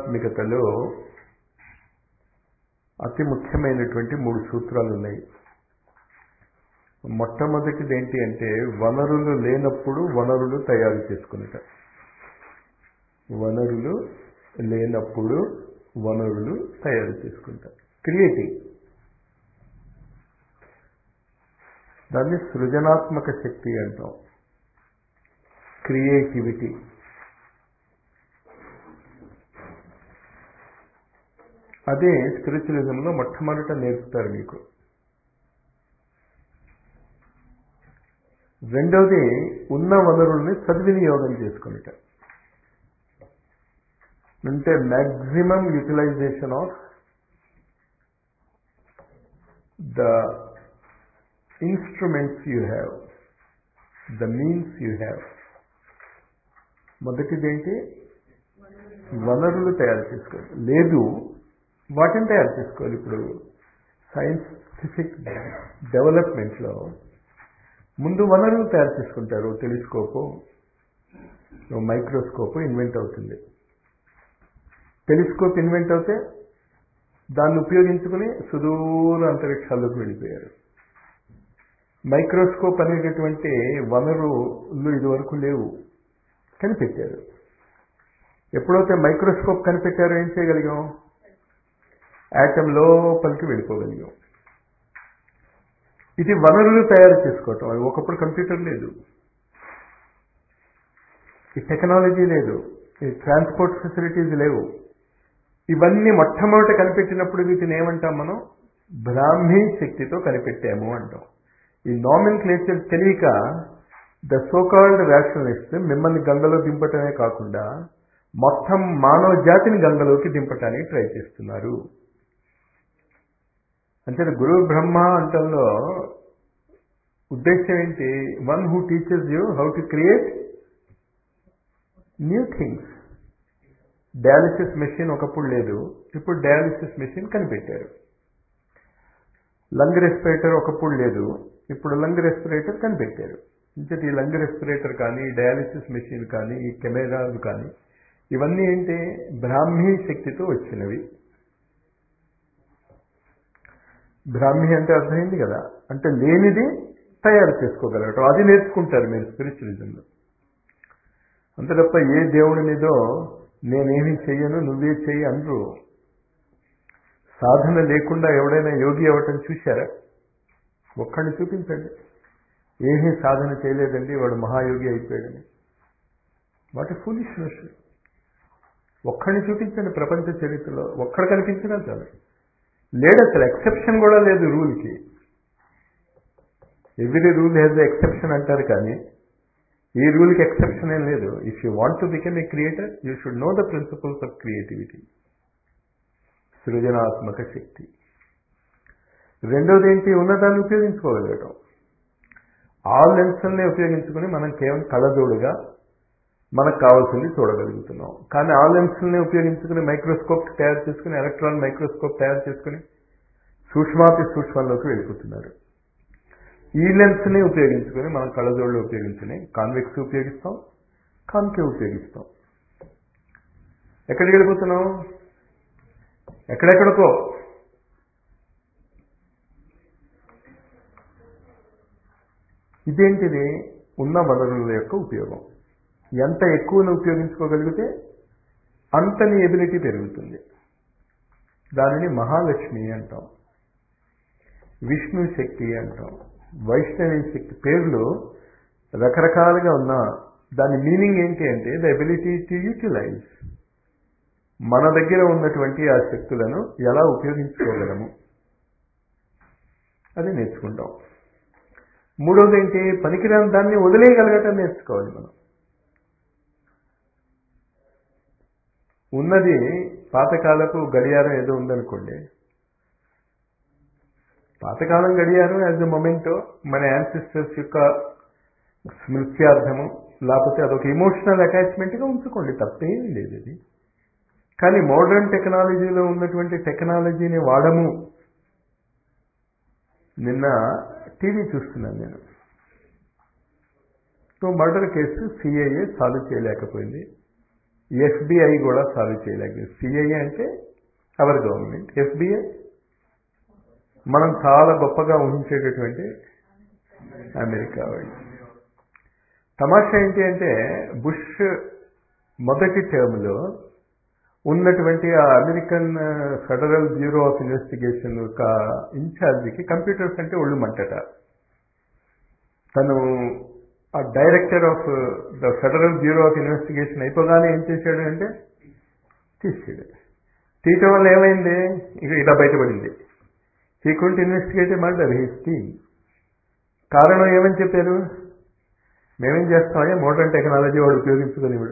ఆధ్యాత్మికతలో అతి ముఖ్యమైనటువంటి మూడు సూత్రాలు ఉన్నాయి మొట్టమొదటిది ఏంటి అంటే వనరులు లేనప్పుడు వనరులు తయారు చేసుకునేట వనరులు లేనప్పుడు వనరులు తయారు చేసుకుంటారు క్రియేటివ్ దాన్ని సృజనాత్మక శక్తి అంటాం క్రియేటివిటీ అదే స్పిరిచువలిజంలో మొట్టమొదట నేర్పుతారు మీకు రెండవది ఉన్న వనరుల్ని సద్వినియోగం చేసుకునేట అంటే maximum utilization of the instruments you have the means you have మొదటిదేంటి వనరులు తయారు చేసుకోవాలి లేదు వాటిని తయారు చేసుకోవాలి ఇప్పుడు సైంటిఫిక్ డెవలప్మెంట్లో ముందు వనరులు తయారు చేసుకుంటారు టెలిస్కోపు మైక్రోస్కోప్ ఇన్వెంట్ అవుతుంది టెలిస్కోప్ ఇన్వెంట్ అవుతే దాన్ని ఉపయోగించుకుని సుదూర అంతరిక్షాల్లోకి వెళ్ళిపోయారు మైక్రోస్కోప్ అనేటటువంటి వనరులు ఇదివరకు లేవు కనిపెట్టారు ఎప్పుడైతే మైక్రోస్కోప్ కనిపెట్టారో ఏం చేయగలిగాం యాటమ్ లోపలికి వెళ్ళిపోగలిగాం ఇది వనరులు తయారు చేసుకోవటం అది ఒకప్పుడు కంప్యూటర్ లేదు ఈ టెక్నాలజీ లేదు ఈ ట్రాన్స్పోర్ట్ ఫెసిలిటీస్ లేవు ఇవన్నీ మొట్టమొదట కనిపెట్టినప్పుడు వీటిని ఏమంటాం మనం బ్రాహ్మీ శక్తితో కనిపెట్టాము అంటాం ఈ నామిన్ క్లేచర్ తెలియక ద సోకాల్డ్ రేషనలిస్ట్ మిమ్మల్ని గంగలో దింపటమే కాకుండా మొత్తం మానవ జాతిని గంగలోకి దింపటానికి ట్రై చేస్తున్నారు అంటే గురు బ్రహ్మ అంటంలో ఉద్దేశం ఏంటి one who teachers you how to create new things dialysis machine ఒకప్పుడు లేదు ఇప్పుడు డయాలిసిస్ మెషిన్ కనిపెట్టారు లంగ్ రెస్పిరేటర్ ఒకప్పుడు లేదు ఇప్పుడు లంగ్ రెస్పిరేటర్ కనిపెట్టారు ఇంకటి ఈ లంగ్ రెస్పిరేటర్ కానీ డయాలిసిస్ మెషిన్ కానీ ఈ కెమెరాలు కానీ ఇవన్నీ ఏంటి బ్రాహ్మీ శక్తితో వచ్చినవి బ్రాహ్మీ అంటే అర్థమైంది కదా అంటే లేనిది తయారు చేసుకోగలగటం అది నేర్చుకుంటారు మీరు స్పిరిచువలిజంలో అంతే తప్ప ఏ దేవుడి మీదో నేనేమి చెయ్యను నువ్వే చెయ్యి అనరు సాధన లేకుండా ఎవడైనా యోగి అవ్వటం చూశారా ఒక్కడిని చూపించండి ఏమీ సాధన చేయలేదండి వాడు మహాయోగి అయిపోయాడని వాటి ఫూలిష్నెస్ ఒక్కడిని చూపించండి ప్రపంచ చరిత్రలో ఒక్కడ కనిపించినా చాలు లేడు అసలు ఎక్సెప్షన్ కూడా లేదు రూల్కి every rule has the exception అంటారు కానీ ఈ రూల్కి ఎక్సెప్షన్ ఏం లేదు if you want to become a creator you should know the principles of creativity సృజనాత్మక శక్తి రెండోది ఏంటి ఉన్నదాన్ని ఉపయోగించుకోగలగటం ఆ లెన్సుల్ని ఉపయోగించుకుని మనం కేవలం కళ్ళజోడుగా మనకు కావాల్సింది చూడగలుగుతున్నాం కానీ ఆ లెన్సుల్ని ఉపయోగించుకుని మైక్రోస్కోప్ తయారు చేసుకుని ఎలక్ట్రాన్ మైక్రోస్కోప్ తయారు చేసుకుని సూక్ష్మాతి సూక్ష్మంలోకి వెళ్ళిపోతున్నారు ఈ లెన్స్ని ఉపయోగించుకొని మనం కళ్ళజోళ్ళు ఉపయోగించుకుని కాన్వెక్స్ ఉపయోగిస్తాం కాన్కేవ్ ఉపయోగిస్తాం ఎక్కడికి వెళ్ళిపోతున్నాం ఎక్కడెక్కడికో ఇదేంటిది ఉన్న వనరుల యొక్క ఉపయోగం ఎంత ఎక్కువను ఉపయోగించుకోగలిగితే అంత నీ ఎబిలిటీ పెరుగుతుంది దానిని మహాలక్ష్మి అంటాం విష్ణు శక్తి అంటాం వైష్ణవి శక్తి పేర్లు రకరకాలుగా ఉన్న దాని మీనింగ్ ఏంటి అంటే ద ఎబిలిటీ టు యూటిలైజ్ మన దగ్గర ఉన్నటువంటి ఆ శక్తులను ఎలా ఉపయోగించుకోగలము అది నేర్చుకుంటాం మూడవది ఏంటి పనికిరాని దాన్ని వదిలేయగలగటం నేర్చుకోవాలి మనం ఉన్నది పాతకాలపు గడియారం ఏదో ఉందనుకోండి పాతకాలం గడియారం యాజ్ ఎ మొమెంటో మన యాన్సిస్టర్స్ యొక్క స్మృత్యార్థము లేకపోతే అదొక ఇమోషనల్ అటాచ్మెంట్గా ఉంచుకోండి తప్పేమీ లేదు ఇది కానీ మోడర్న్ టెక్నాలజీలో ఉన్నటువంటి టెక్నాలజీని వాడము నిన్న టీవీ చూస్తున్నాను నేను so murder case CIA solve చేయలేకపోయింది ఎఫ్బిఐ కూడా సాల్వ్ చేయలేదు సిఐ అంటే అవర్ గవర్నమెంట్ ఎఫ్బిఐ మనం చాలా గొప్పగా ఊహించేటటువంటి అమెరికా వాళ్ళు తమాషా ఏంటి అంటే బుష్ మొదటి టర్మ్లో ఉన్నటువంటి ఆ American Federal Bureau of Investigation యొక్క ఇన్ఛార్జికి కంప్యూటర్స్ అంటే ఒళ్ళు మంటట తను ఆ director of the Federal Bureau of Investigation అయిపోగానే ఏం చేశాడు అంటే తీసాడు తీయటం వల్ల ఏమైంది ఇక ఇలా బయటపడింది he can't investigate murder his team కారణం ఏమని చెప్పారు మేమేం చేస్తామని మోడర్న్ టెక్నాలజీ వాడు ఉపయోగించుకునేవాడు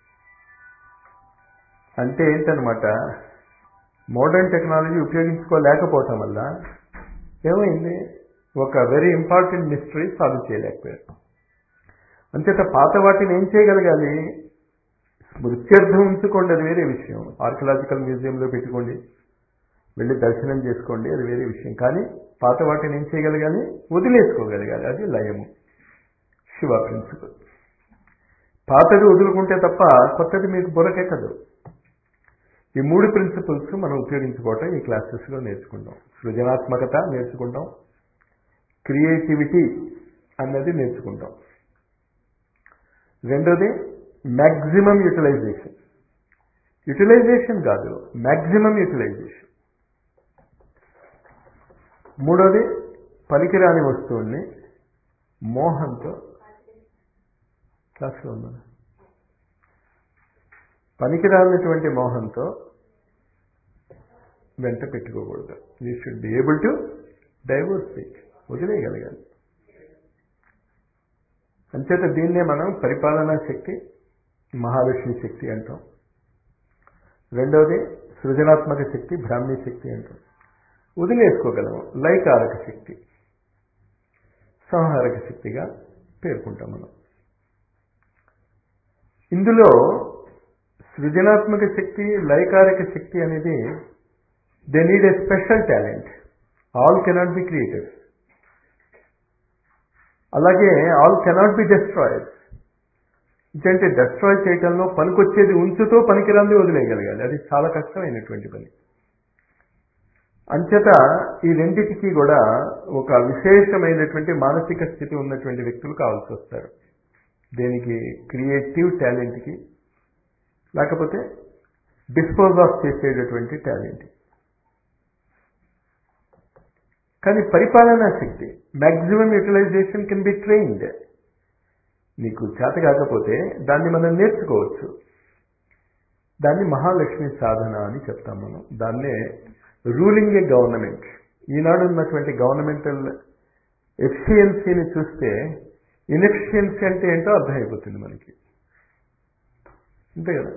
అంటే ఏంటనమాట మోడర్న్ టెక్నాలజీ ఉపయోగించుకోలేకపోవటం వల్ల ఏమైంది ఒక వెరీ ఇంపార్టెంట్ మిస్టరీ సాల్వ్ చేయలేకపోయారు అంచేత పాత వాటిని ఏం చేయగలగాలి స్మృత్యర్థం ఉంచుకోండి అది వేరే విషయం ఆర్కియలాజికల్ మ్యూజియంలో పెట్టుకోండి వెళ్ళి దర్శనం చేసుకోండి అది వేరే విషయం కానీ పాత వాటిని ఏం చేయగలగాలి వదిలేసుకోగలగాలి అది లయము శివ ప్రిన్సిపల్ పాతది వదులుకుంటే తప్ప కొత్తది మీకు బుర్రకెక్కదు ఈ మూడు ప్రిన్సిపల్స్ మనం ఉపయోగించుకోవటం ఈ క్లాసెస్లో నేర్చుకుంటాం సృజనాత్మకత నేర్చుకుంటాం క్రియేటివిటీ అన్నది నేర్చుకుంటాం రెండోది మ్యాక్సిమం యూటిలైజేషన్ యూటిలైజేషన్ కాదు మ్యాక్సిమం యూటిలైజేషన్ మూడోది పనికిరాని వస్తువుల్ని మోహంతో క్లాస్లో ఉన్నా పనికిరానటువంటి మోహంతో వెంట పెట్టుకోకూడదు you should be able to divorce it వదిలేయగలగాలి అంచేత దీన్నే మనం పరిపాలనా శక్తి మహాలక్ష్మి శక్తి అంటాం రెండవది సృజనాత్మక శక్తి బ్రాహ్మీ శక్తి అంటాం వదిలేసుకోగలము లైకారక శక్తి సంహారక శక్తిగా పేర్కొంటాం మనం ఇందులో సృజనాత్మక శక్తి లయకారక శక్తి అనేది they need a special talent all cannot be creators అలాగే ఆల్ కెనాట్ బి డెస్ట్రాయర్స్ అంటే డెస్ట్రాయ్ చేయటంలో పనికొచ్చేది ఉంచుతో పనికిరాంది వదిలేయగలగాలి అది చాలా కష్టమైనటువంటి పని అంచేత ఈ రెండిటికి కూడా ఒక విశేషమైనటువంటి మానసిక స్థితి ఉన్నటువంటి వ్యక్తులు కావాల్సి వస్తారు దేనికి క్రియేటివ్ టాలెంట్కి లేకపోతే డిస్పోజ్ ఆఫ్ చేసేటటువంటి టాలెంట్ కానీ పరిపాలనా శక్తి maximum utilization can be trained నీకు చేత కాకపోతే దాన్ని మనం నేర్చుకోవచ్చు దాన్ని మహాలక్ష్మి సాధన అని చెప్తాం మనం దాన్నే రూలింగ్ ఏ గవర్నమెంట్ ఈనాడు ఉన్నటువంటి గవర్నమెంటల్ ఎఫిషియన్సీని చూస్తే ఇన్ఎఫిషియన్సీ అంటే ఏంటో అర్థమైపోతుంది మనకి అంతే కదా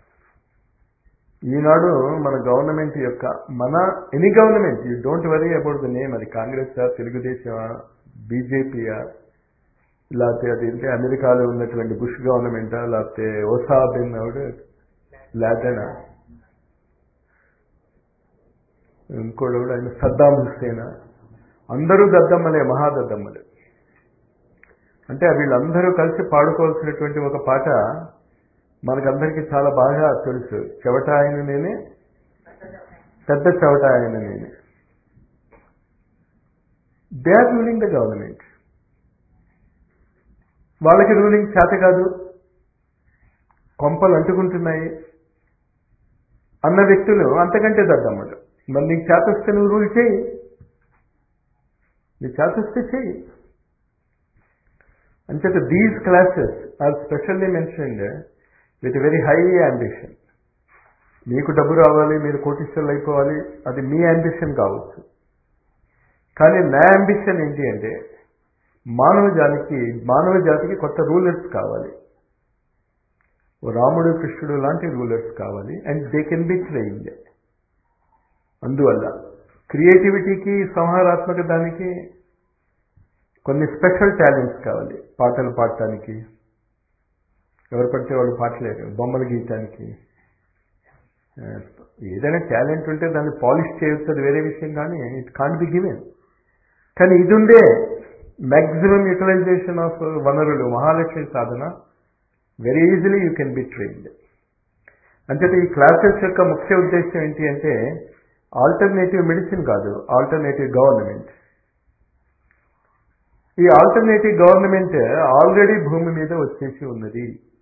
ఈనాడు మన గవర్నమెంట్ యొక్క మన any government you don't worry about the name అది కాంగ్రెస్ తెలుగుదేశమా బీజేపీయా లేకపోతే అది అంటే అమెరికాలో ఉన్నటువంటి బుష్ గవర్నమెంటా లేకపోతే ఓసా బిన్ అవుడు లాదనా ఇంకోడు ఆయన సద్దాం హుస్సేనా అందరూ దద్దమ్మలే మహాదద్దమ్మలే అంటే వీళ్ళందరూ కలిసి పాడుకోవాల్సినటువంటి ఒక పాట మనకందరికీ చాలా బాగా తెలుసు చెవట ఆయన నేనే పెద్ద చెవట ఆయన నేనే they are ruling the government వాళ్ళకి రూలింగ్ చేత కాదు కొంపలు అంటుకుంటున్నాయి అన్న వ్యక్తులు అంతకంటే దద్దమ్మడు మరి నీకు చేతొస్తే నువ్వు రూల్ చేయి నీకు చేతొస్తే చేయి అంచేత these classes are specially mentioned with very high ambition మీకు డబ్బు రావాలి మీరు కోటీశ్వర్లు అయిపోవాలి అది మీ అంబిషన్ కావచ్చు కానీ నా అంబిషన్ ఏంటి అంటే మానవ జాతికి మానవ జాతికి కొత్త రూలర్స్ కావాలి రాముడు కృష్ణుడు లాంటి రూలర్స్ కావాలి and they can be trained అందువల్ల క్రియేటివిటీకి సంహారాత్మక దానికి కొన్ని స్పెషల్ టాలెంట్స్ కావాలి పాటలు పాడటానికి ఎవరు పడితే వాళ్ళు పాటలేరు బొమ్మలు గీయటానికి ఏదైనా టాలెంట్ ఉంటే దాన్ని పాలిష్ చేయొచ్చు అది వేరే విషయం కానీ ఇట్ కాంట్ బి గివెన్ కానీ ఇది ఉండే మ్యాక్సిమం యూటిలైజేషన్ ఆఫ్ వనరులు మహాలక్ష్మి సాధన very easily you can be trained అంచేత ఈ క్లాసెస్ యొక్క ముఖ్య ఉద్దేశం ఏంటి అంటే ఆల్టర్నేటివ్ మెడిసిన్ కాదు ఆల్టర్నేటివ్ గవర్నమెంట్ ఈ ఆల్టర్నేటివ్ గవర్నమెంట్ ఆల్రెడీ భూమి మీద వచ్చేసి ఉన్నది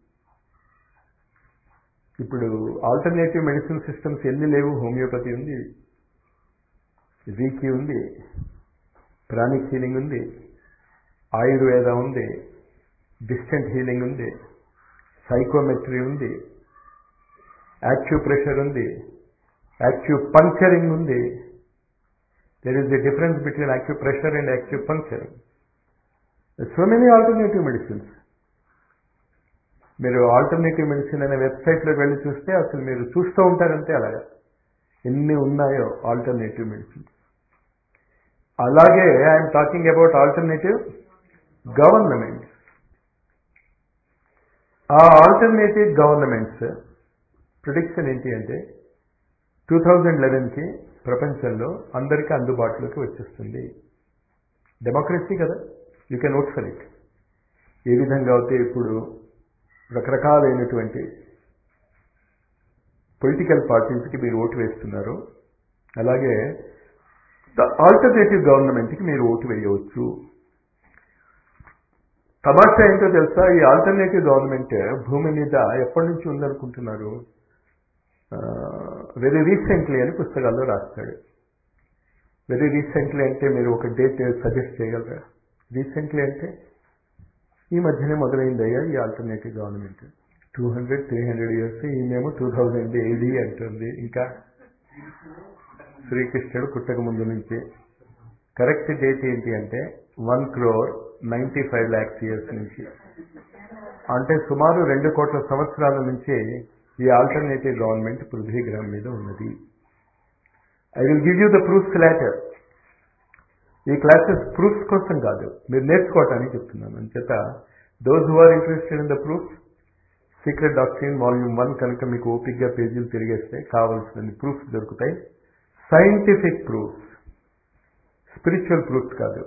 ఇప్పుడు ఆల్టర్నేటివ్ మెడిసిన్ సిస్టమ్స్ ఎన్ని లేవు హోమియోపతి ఉంది రీకి ఉంది ప్రాణిక్ హీలింగ్ ఉంది ఆయుర్వేద ఉంది డిస్టెంట్ హీలింగ్ ఉంది సైకోమెట్రీ ఉంది యాక్టివ్ ప్రెషర్ ఉంది యాక్టివ్ పంక్చరింగ్ ఉంది there is the difference between active pressure and active puncturing so many alternative medicines మీరు ఆల్టర్నేటివ్ మెడిసిన్ అనే వెబ్సైట్లోకి వెళ్ళి చూస్తే అసలు మీరు చూస్తూ ఉంటారంటే అలాగా ఎన్ని ఉన్నాయో ఆల్టర్నేటివ్ మెడిసిన్స్ అలాగే I'm talking about alternative governments ఆ ఆల్టర్నేటివ్ గవర్నమెంట్స్ ప్రిడిక్షన్ ఏంటి అంటే టూ థౌజండ్ లెవెన్కి ప్రపంచంలో అందరికీ అందుబాటులోకి వచ్చేస్తుంది డెమోక్రసీ కదా you can vote for it ఏ విధంగా అయితే ఇప్పుడు రకరకాలైనటువంటి పొలిటికల్ పార్టీస్కి మీరు ఓటు వేస్తున్నారు అలాగే ద ఆల్టర్నేటివ్ గవర్నమెంట్కి మీరు ఓటు వేయవచ్చు తమాషా ఏంటో తెలుసా ఈ ఆల్టర్నేటివ్ గవర్నమెంట్ భూమి మీద ఎప్పటి నుంచి ఉందనుకుంటున్నారు వెరీ రీసెంట్లీ అని పుస్తకాల్లో రాస్తాడు వెరీ రీసెంట్లీ అంటే మీరు ఒక డేట్ సజెస్ట్ చేయగలరా రీసెంట్లీ అంటే ఈ మధ్యనే మొదలైందయ్యా ఈ alternative government two hundred three hundred years ఈమెమో టూ థౌజండ్ ఏడీ అంటుంది ఇంకా శ్రీకృష్ణుడు పుట్టక ముందు నుంచి కరెక్ట్ డేట్ ఏంటి అంటే one crore ninety five lakhs years నుంచి అంటే సుమారు రెండు కోట్ల సంవత్సరాల నుంచి ఈ ఆల్టర్నేటివ్ గవర్నమెంట్ పృథ్వీ గ్రహం మీద ఉన్నది I will give you the proofs later ఈ క్లాసెస్ ప్రూఫ్స్ కోసం కాదు మీరు నేర్చుకోవటానికి చెప్తున్నాను అంచేత those who are interested in the proofs Secret Doctrine volume one కనుక మీకు ఓపిక్గా పేజీలు తిరిగేస్తే కావాల్సిన ప్రూఫ్స్ దొరుకుతాయి సైంటిఫిక్ ప్రూఫ్స్ స్పిరిచువల్ ప్రూఫ్స్ కాదు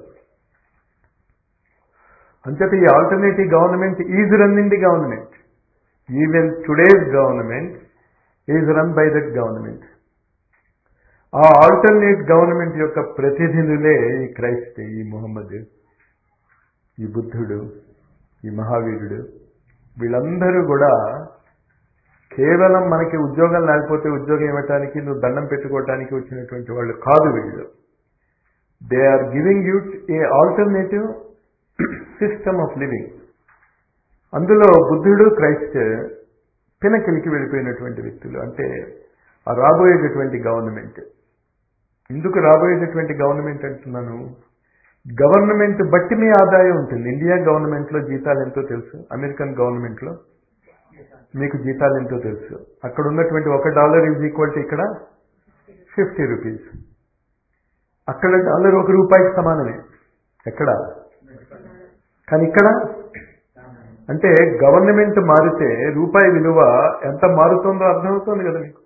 అంచేత ఈ alternative government is running the government even today's government is run by that government ఆ ఆల్టర్నేట్ గవర్నమెంట్ యొక్క ప్రతినిధులే ఈ క్రైస్ట్ ఈ మొహమ్మద్ ఈ బుద్ధుడు ఈ మహావీరుడు వీళ్ళందరూ కూడా కేవలం మనకి ఉద్యోగం లేకపోతే ఉద్యోగం ఇవ్వటానికి నువ్వు దండం పెట్టుకోవటానికి వచ్చినటువంటి వాళ్ళు కాదు వీళ్ళు they are giving you a alternative system of living అందులో బుద్ధుడు క్రైస్ట్ పినకిలికి వెళ్ళిపోయినటువంటి వ్యక్తులు అంటే ఆ రాబోయేటటువంటి గవర్నమెంట్ ఎందుకు రాబోయేటటువంటి గవర్నమెంట్ అంటున్నాను గవర్నమెంట్ బట్టి మీ ఆదాయం ఉంటుంది ఇండియా గవర్నమెంట్లో జీతాలు ఎంతో తెలుసు అమెరికన్ గవర్నమెంట్లో మీకు జీతాలు ఎంతో తెలుసు అక్కడ ఉన్నటువంటి ఒక డాలర్ ఈజ్ ఈక్వల్ టు ఇక్కడ ఫిఫ్టీ రూపీస్ అక్కడ డాలర్ ఒక రూపాయికి సమానమే ఎక్కడ కానీ ఇక్కడ అంటే గవర్నమెంట్ మారితే రూపాయి విలువ ఎంత మారుతుందో అర్థమవుతుంది కదా మీకు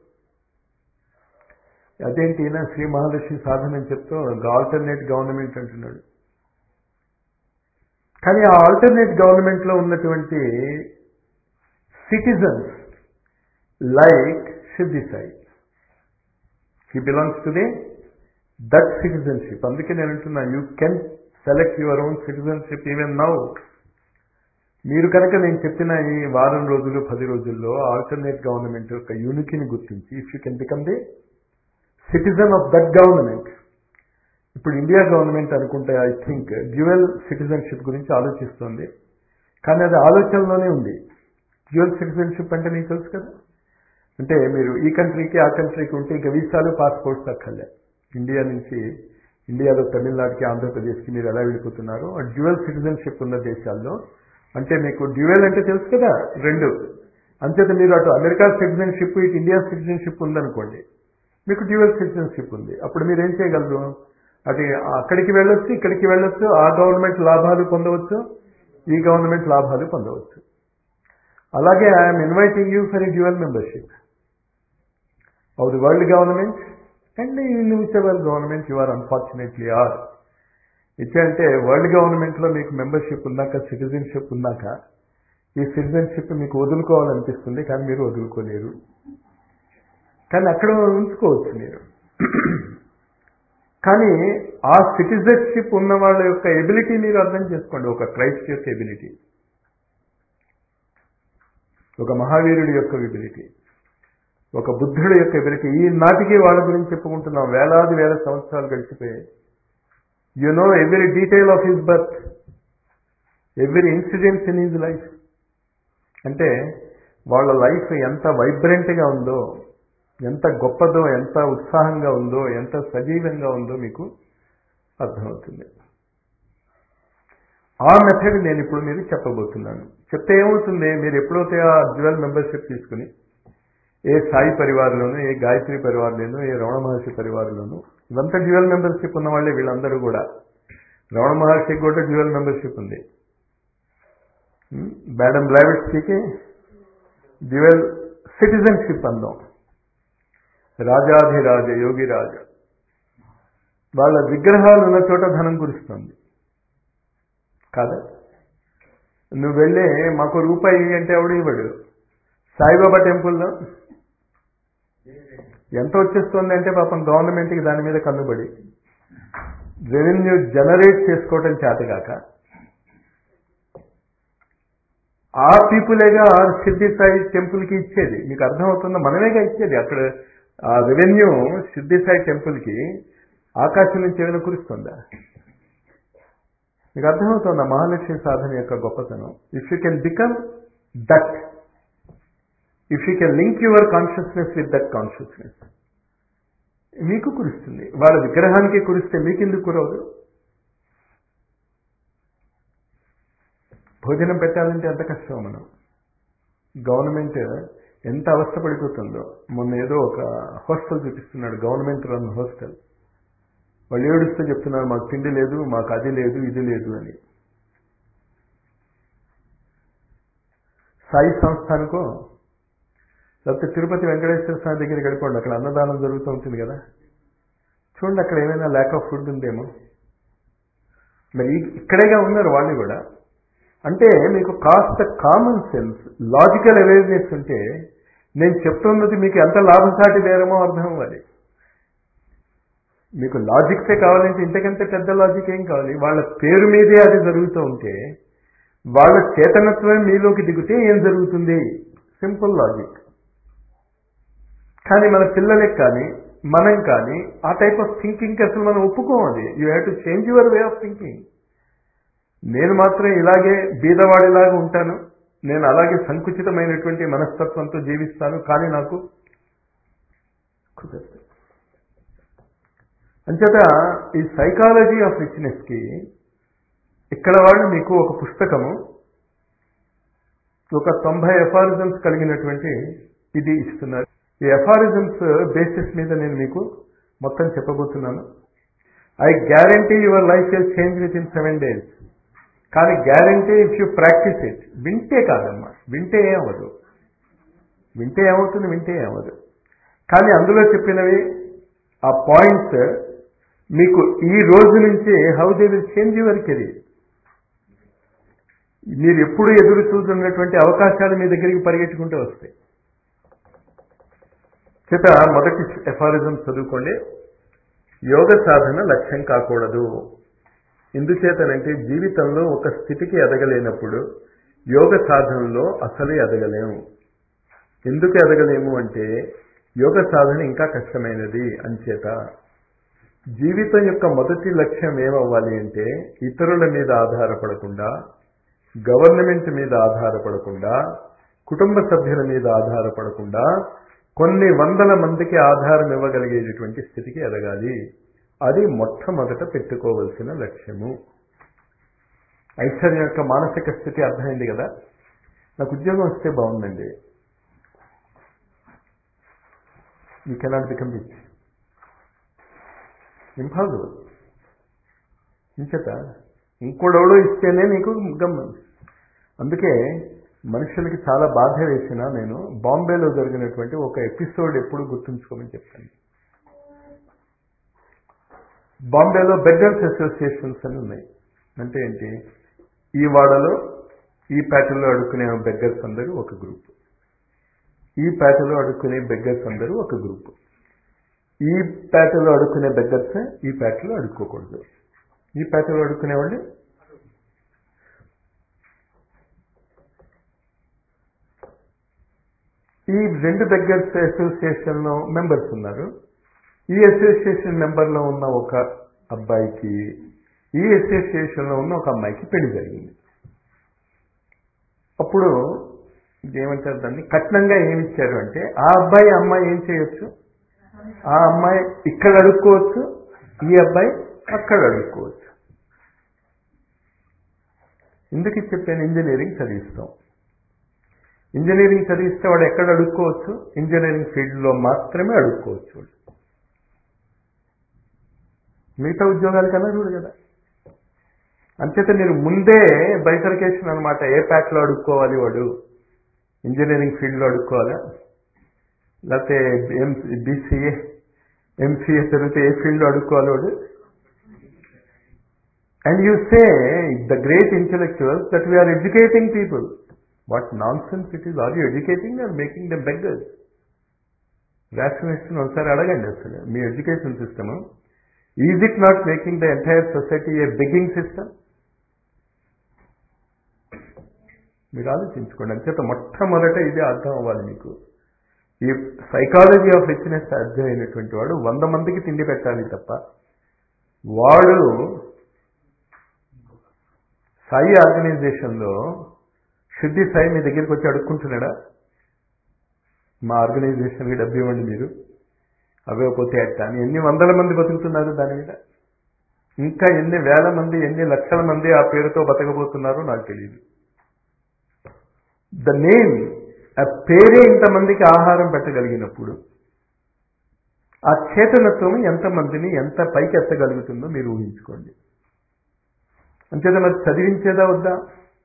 అదేంటి ఈయన శ్రీ మహాలక్ష్మి సాధన అని చెప్తూ ఆల్టర్నేట్ గవర్నమెంట్ అంటున్నాడు కానీ ఆ ఆల్టర్నేట్ గవర్నమెంట్లో ఉన్నటువంటి citizens like Siddhi Sai he belongs to the that citizenship అందుకే నేను అంటున్నా you can select your own citizenship even now మీరు కనుక నేను చెప్పిన ఈ వారం రోజులు పది రోజుల్లో ఆల్టర్నేట్ గవర్నమెంట్ యొక్క యూనిటీని గుర్తించి if you can become the citizen of that government ఇప్పుడు ఇండియా గవర్నమెంట్ అనుకుంటే ఐ థింక్ డ్యూయల్ సిటిజన్షిప్ గురించి ఆలోచిస్తుంది కానీ అది ఆలోచనలోనే ఉంది డ్యూయల్ సిటిజన్షిప్ అంటే నీకు తెలుసు కదా అంటే మీరు ఈ కంట్రీకి ఆ కంట్రీకి ఉంటే ఇంకా వీసాలు పాస్పోర్ట్స్ అక్కర్లే ఇండియా నుంచి ఇండియాలో తమిళనాడుకి ఆంధ్రప్రదేశ్కి మీరు ఎలా వెళ్ళిపోతున్నారో ఆ డ్యూయల్ సిటిజన్షిప్ ఉన్న దేశాల్లో అంటే మీకు డ్యూయల్ అంటే తెలుసు కదా రెండు అంచేత మీరు అటు అమెరికా సిటిజన్షిప్ ఇటు ఇండియా సిటిజన్షిప్ ఉందనుకోండి మీకు డ్యూయల్ సిటిజన్షిప్ ఉంది అప్పుడు మీరు ఏం చేయగలరు అది అక్కడికి వెళ్ళొచ్చు ఇక్కడికి వెళ్ళొచ్చు ఆ గవర్నమెంట్ లాభాలు పొందవచ్చు ఈ గవర్నమెంట్ లాభాలు పొందవచ్చు అలాగే I'm inviting you for a dual membership of the world government and in which ever government you are unfortunately are ఇచ్చంటే వరల్డ్ గవర్నమెంట్లో మీకు మెంబర్షిప్ ఉన్నాక సిటిజన్షిప్ ఉన్నాక ఈ సిటిజన్షిప్ మీకు వదులుకోవాలనిపిస్తుంది కానీ మీరు వదులుకోలేరు కానీ అక్కడ ఉంచుకోవచ్చు మీరు కానీ ఆ సిటిజన్షిప్ ఉన్న వాళ్ళ యొక్క ఎబిలిటీ మీరు అర్థం చేసుకోండి ఒక క్రైస్ట్ యొక్క ఎబిలిటీ ఒక మహావీరుడి యొక్క ఎబిలిటీ ఒక బుద్ధుడి యొక్క ఎబిలిటీ ఈ నాటికి వాళ్ళ గురించి చెప్పుకుంటున్నాం వేలాది వేల సంవత్సరాలు గడిచిపోయాయి you know every detail of his birth every incidents in his life అంటే వాళ్ళ లైఫ్ ఎంత వైబ్రెంట్గా ఉందో ఎంత గొప్పదో ఎంత ఉత్సాహంగా ఉందో ఎంత సజీవంగా ఉందో మీకు అర్థమవుతుంది ఆ మెథడ్ నేను ఇప్పుడు మీరు చెప్పబోతున్నాను చెప్తే ఏమవుతుంది మీరు ఎప్పుడైతే ఆ డ్యువల్ మెంబర్షిప్ తీసుకుని ఏ సాయి పరివారంలోనూ ఏ గాయత్రి పరివారంలోనూ ఏ రమణ మహర్షి పరివారంలోనూ ఇదంతా డ్యువల్ మెంబర్షిప్ ఉన్న వాళ్ళే వీళ్ళందరూ కూడా రమణ మహర్షికి కూడా డ్యువల్ మెంబర్షిప్ ఉంది మేడం బ్లావిట్స్కి డ్యువల్ సిటిజన్షిప్ అందాం రాజాధిరాజ యోగిరాజ వాళ్ళ విగ్రహాలు ఉన్న చోట ధనం కురుస్తుంది కాదా నువ్వు వెళ్ళే మాకు రూపాయి అంటే ఎవడు ఇవ్వడు సాయిబాబా టెంపుల్లో ఎంత వచ్చేస్తుంది అంటే పాపం గవర్నమెంట్కి దాని మీద కన్నుబడి రెవెన్యూ జనరేట్ చేసుకోవటం చేతగాక ఆ పీపులేగా సిద్ధి సాయి టెంపుల్కి ఇచ్చేది మీకు అర్థమవుతుందా మనమేగా ఇచ్చేది అక్కడ ఆ రెవెన్యూ సిద్ధి సాయి టెంపుల్కి ఆకాశం నుంచి ఏమైనా కురుస్తుందా మీకు అర్థమవుతుందా మహాలక్ష్మి సాధన యొక్క గొప్పతనం if you can become that if you can link your consciousness with that consciousness మీకు కురుస్తుంది వాళ్ళ విగ్రహానికి కురిస్తే మీకెందుకు కురవదు భోజనం పెట్టాలంటే ఎంత కష్టం మనం గవర్నమెంట్ ఎంత అవస్థపడిపోతుందో మొన్న ఏదో ఒక హాస్టల్ చూపిస్తున్నాడు గవర్నమెంట్ రన్ హాస్టల్ వాళ్ళు ఏడుస్తూ చెప్తున్నారు మాకు తిండి లేదు మాకు అది లేదు ఇది లేదు అని సాయి సంస్థానికో లేకపోతే తిరుపతి వెంకటేశ్వర స్వామి దగ్గరికి వెళ్ళిపోండి అక్కడ అన్నదానం జరుగుతూ ఉంటుంది కదా చూడండి అక్కడ ఏమైనా ల్యాక్ ఆఫ్ ఫుడ్ ఉందేమో మరి ఇక్కడేగా ఉన్నారు వాళ్ళు కూడా అంటే మీకు కాస్త కామన్ సెన్స్ లాజికల్ అవేర్నెస్ ఉంటే నేను చెప్తున్నది మీకు ఎంత లాభసాటి బేరమో అర్థం అవ్వాలి మీకు లాజిక్సే కావాలంటే ఇంతకంటే పెద్ద లాజిక్ ఏం కావాలి వాళ్ళ పేరు మీదే అది జరుగుతూ ఉంటే వాళ్ళ చేతనత్వం మీలోకి దిగితే ఏం జరుగుతుంది సింపుల్ లాజిక్ కానీ మన పిల్లలకి కానీ మనం కానీ ఆ టైప్ ఆఫ్ థింకింగ్కి అసలు మనం ఒప్పుకోవాలి you have to change your way of thinking నేను మాత్రం ఇలాగే బీదవాడిలాగా ఉంటాను నేను అలాగే సంకుచితమైనటువంటి మనస్తత్వంతో జీవిస్తాను కానీ నాకు కుదరదు అంచేత ఈ సైకాలజీ ఆఫ్ రిచ్నెస్కి ఇక్కడ వాళ్ళు మీకు ఒక పుస్తకము ఒక తొంభై ఎఫారిజమ్స్ కలిగినటువంటి ఇది ఇస్తున్నారు ఈ ఎఫారిజమ్స్ బేసిస్ మీద నేను మీకు మొత్తం చెప్పబోతున్నాను I guarantee your life will change within seven days కానీ guarantee if you practice it వింటే కాదమ్మా వింటే ఏమవదు వింటే ఏమవుతుంది వింటే ఏమవదు కానీ అందులో చెప్పినవి ఆ పాయింట్స్ మీకు ఈ రోజు నుంచి how they will change your career మీరు ఎప్పుడు ఎదురు చూస్తున్నటువంటి అవకాశాలు మీ దగ్గరికి పరిగెట్టుకుంటూ వస్తాయి చేత మొదటి ఎఫారిజం చదువుకోండి యోగ సాధన లక్ష్యం కాకూడదు ఎందుచేతనంటే జీవితంలో ఒక స్థితికి ఎదగలేనప్పుడు యోగ సాధనలో అసలు ఎదగలేము ఎందుకు ఎదగలేము అంటే యోగ సాధన ఇంకా కష్టమైనది అంచేత జీవితం యొక్క మొదటి లక్ష్యం ఏమవ్వాలి అంటే ఇతరుల మీద ఆధారపడకుండా గవర్నమెంట్ మీద ఆధారపడకుండా కుటుంబ సభ్యుల మీద ఆధారపడకుండా కొన్ని వందల మందికి ఆధారం ఇవ్వగలిగేటటువంటి స్థితికి ఎదగాలి అది మొట్టమొదట పెట్టుకోవలసిన లక్ష్యము ఐశ్వర్యం యొక్క మానసిక స్థితి అర్థమైంది కదా నాకు ఉద్యోగం వస్తే బాగుందండి you cannot become rich impossible ఇంచేత ఇంకోడెవడో ఇస్తేనే నీకు గమ్మం అందుకే మనుషులకి చాలా బాధ వేసిన నేను బాంబేలో జరిగినటువంటి ఒక ఎపిసోడ్ ఎప్పుడు గుర్తుంచుకోమని చెప్తాను బాంబేలో బెగ్గర్స్ అసోసియేషన్స్ అని ఉన్నాయి అంటే ఏంటి ఈ వాడలో ఈ ప్యాటర్న్లో అడుక్కునే బెగ్గర్స్ అందరూ ఒక గ్రూప్ ఈ పేటలో అడుక్కునే బెగ్గర్స్ అందరూ ఒక గ్రూప్ ఈ పేటలో అడుక్కునే బెగ్గర్స్ ఈ పేటలో అడుక్కోకూడదు ఈ పేటలో అడుక్కునే వాళ్ళు ఈ రెండు బెగ్గర్స్ అసోసియేషన్లో మెంబర్స్ ఉన్నారు ఈ అసోసియేషన్ మెంబర్లో ఉన్న ఒక అబ్బాయికి ఈ అసోసియేషన్లో ఉన్న ఒక అమ్మాయికి పెళ్లి జరిగింది అప్పుడు ఏమంటారు దాన్ని కట్నంగా ఏమి ఇచ్చారు అంటే ఆ అబ్బాయి అమ్మాయి ఏం చేయొచ్చు ఆ అమ్మాయి ఇక్కడ అడుక్కోవచ్చు ఈ అబ్బాయి అక్కడ అడుక్కోవచ్చు ఎందుకు చెప్పాను ఇంజనీరింగ్ చదివిస్తాం ఇంజనీరింగ్ చదివిస్తే వాడు ఎక్కడ అడుక్కోవచ్చు ఇంజనీరింగ్ ఫీల్డ్లో మాత్రమే అడుక్కోవచ్చు వాడు మిగతా ఉద్యోగాల కన్నా చూడు కదా అంచేత మీరు ముందే బైఫర్కేషన్ అనమాట ఏ ప్యాక్లో అడుక్కోవాలి వాడు ఇంజనీరింగ్ ఫీల్డ్లో అడుక్కోవాలా లేకపోతే ఎం బీసీఏ ఎంసీఏ చదివితే ఏ ఫీల్డ్లో అడుక్కోవాలి వాడు and you say the great intellectuals that we're educating people what nonsense it is are you educating are making them beggars rationalist ఒకసారి అడగండి అసలు మీ education system is it not making the entire society a begging system మీరు ఆలోచించుకోండి అంచేత మొట్టమొదట ఇదే అర్థం అవ్వాలి మీకు ఈ సైకాలజీ ఆఫ్ రిచ్నెస్ అర్థమైనటువంటి వాడు వంద మందికి తిండి పెట్టాలి తప్ప వాడు సాయి ఆర్గనైజేషన్లో శుద్ధి సాయి మీ దగ్గరికి వచ్చి అడుక్కుంటున్నాడా మా ఆర్గనైజేషన్కి డబ్బు ఇవ్వండి మీరు అవ్వకపోతే అట్ట అని ఎన్ని వందల మంది బతుకుతున్నారు దాని మీద ఇంకా ఎన్ని వేల మంది ఎన్ని లక్షల మంది ఆ పేరుతో బతకబోతున్నారో నాకు తెలియదు ద నేమ్ ఆ పేరే ఇంతమందికి ఆహారం పెట్టగలిగినప్పుడు ఆ చేతనత్వం ఎంతమందిని ఎంత పైకి ఎత్తగలుగుతుందో మీరు ఊహించుకోండి అంచేత మరి చదివించేదా వద్దా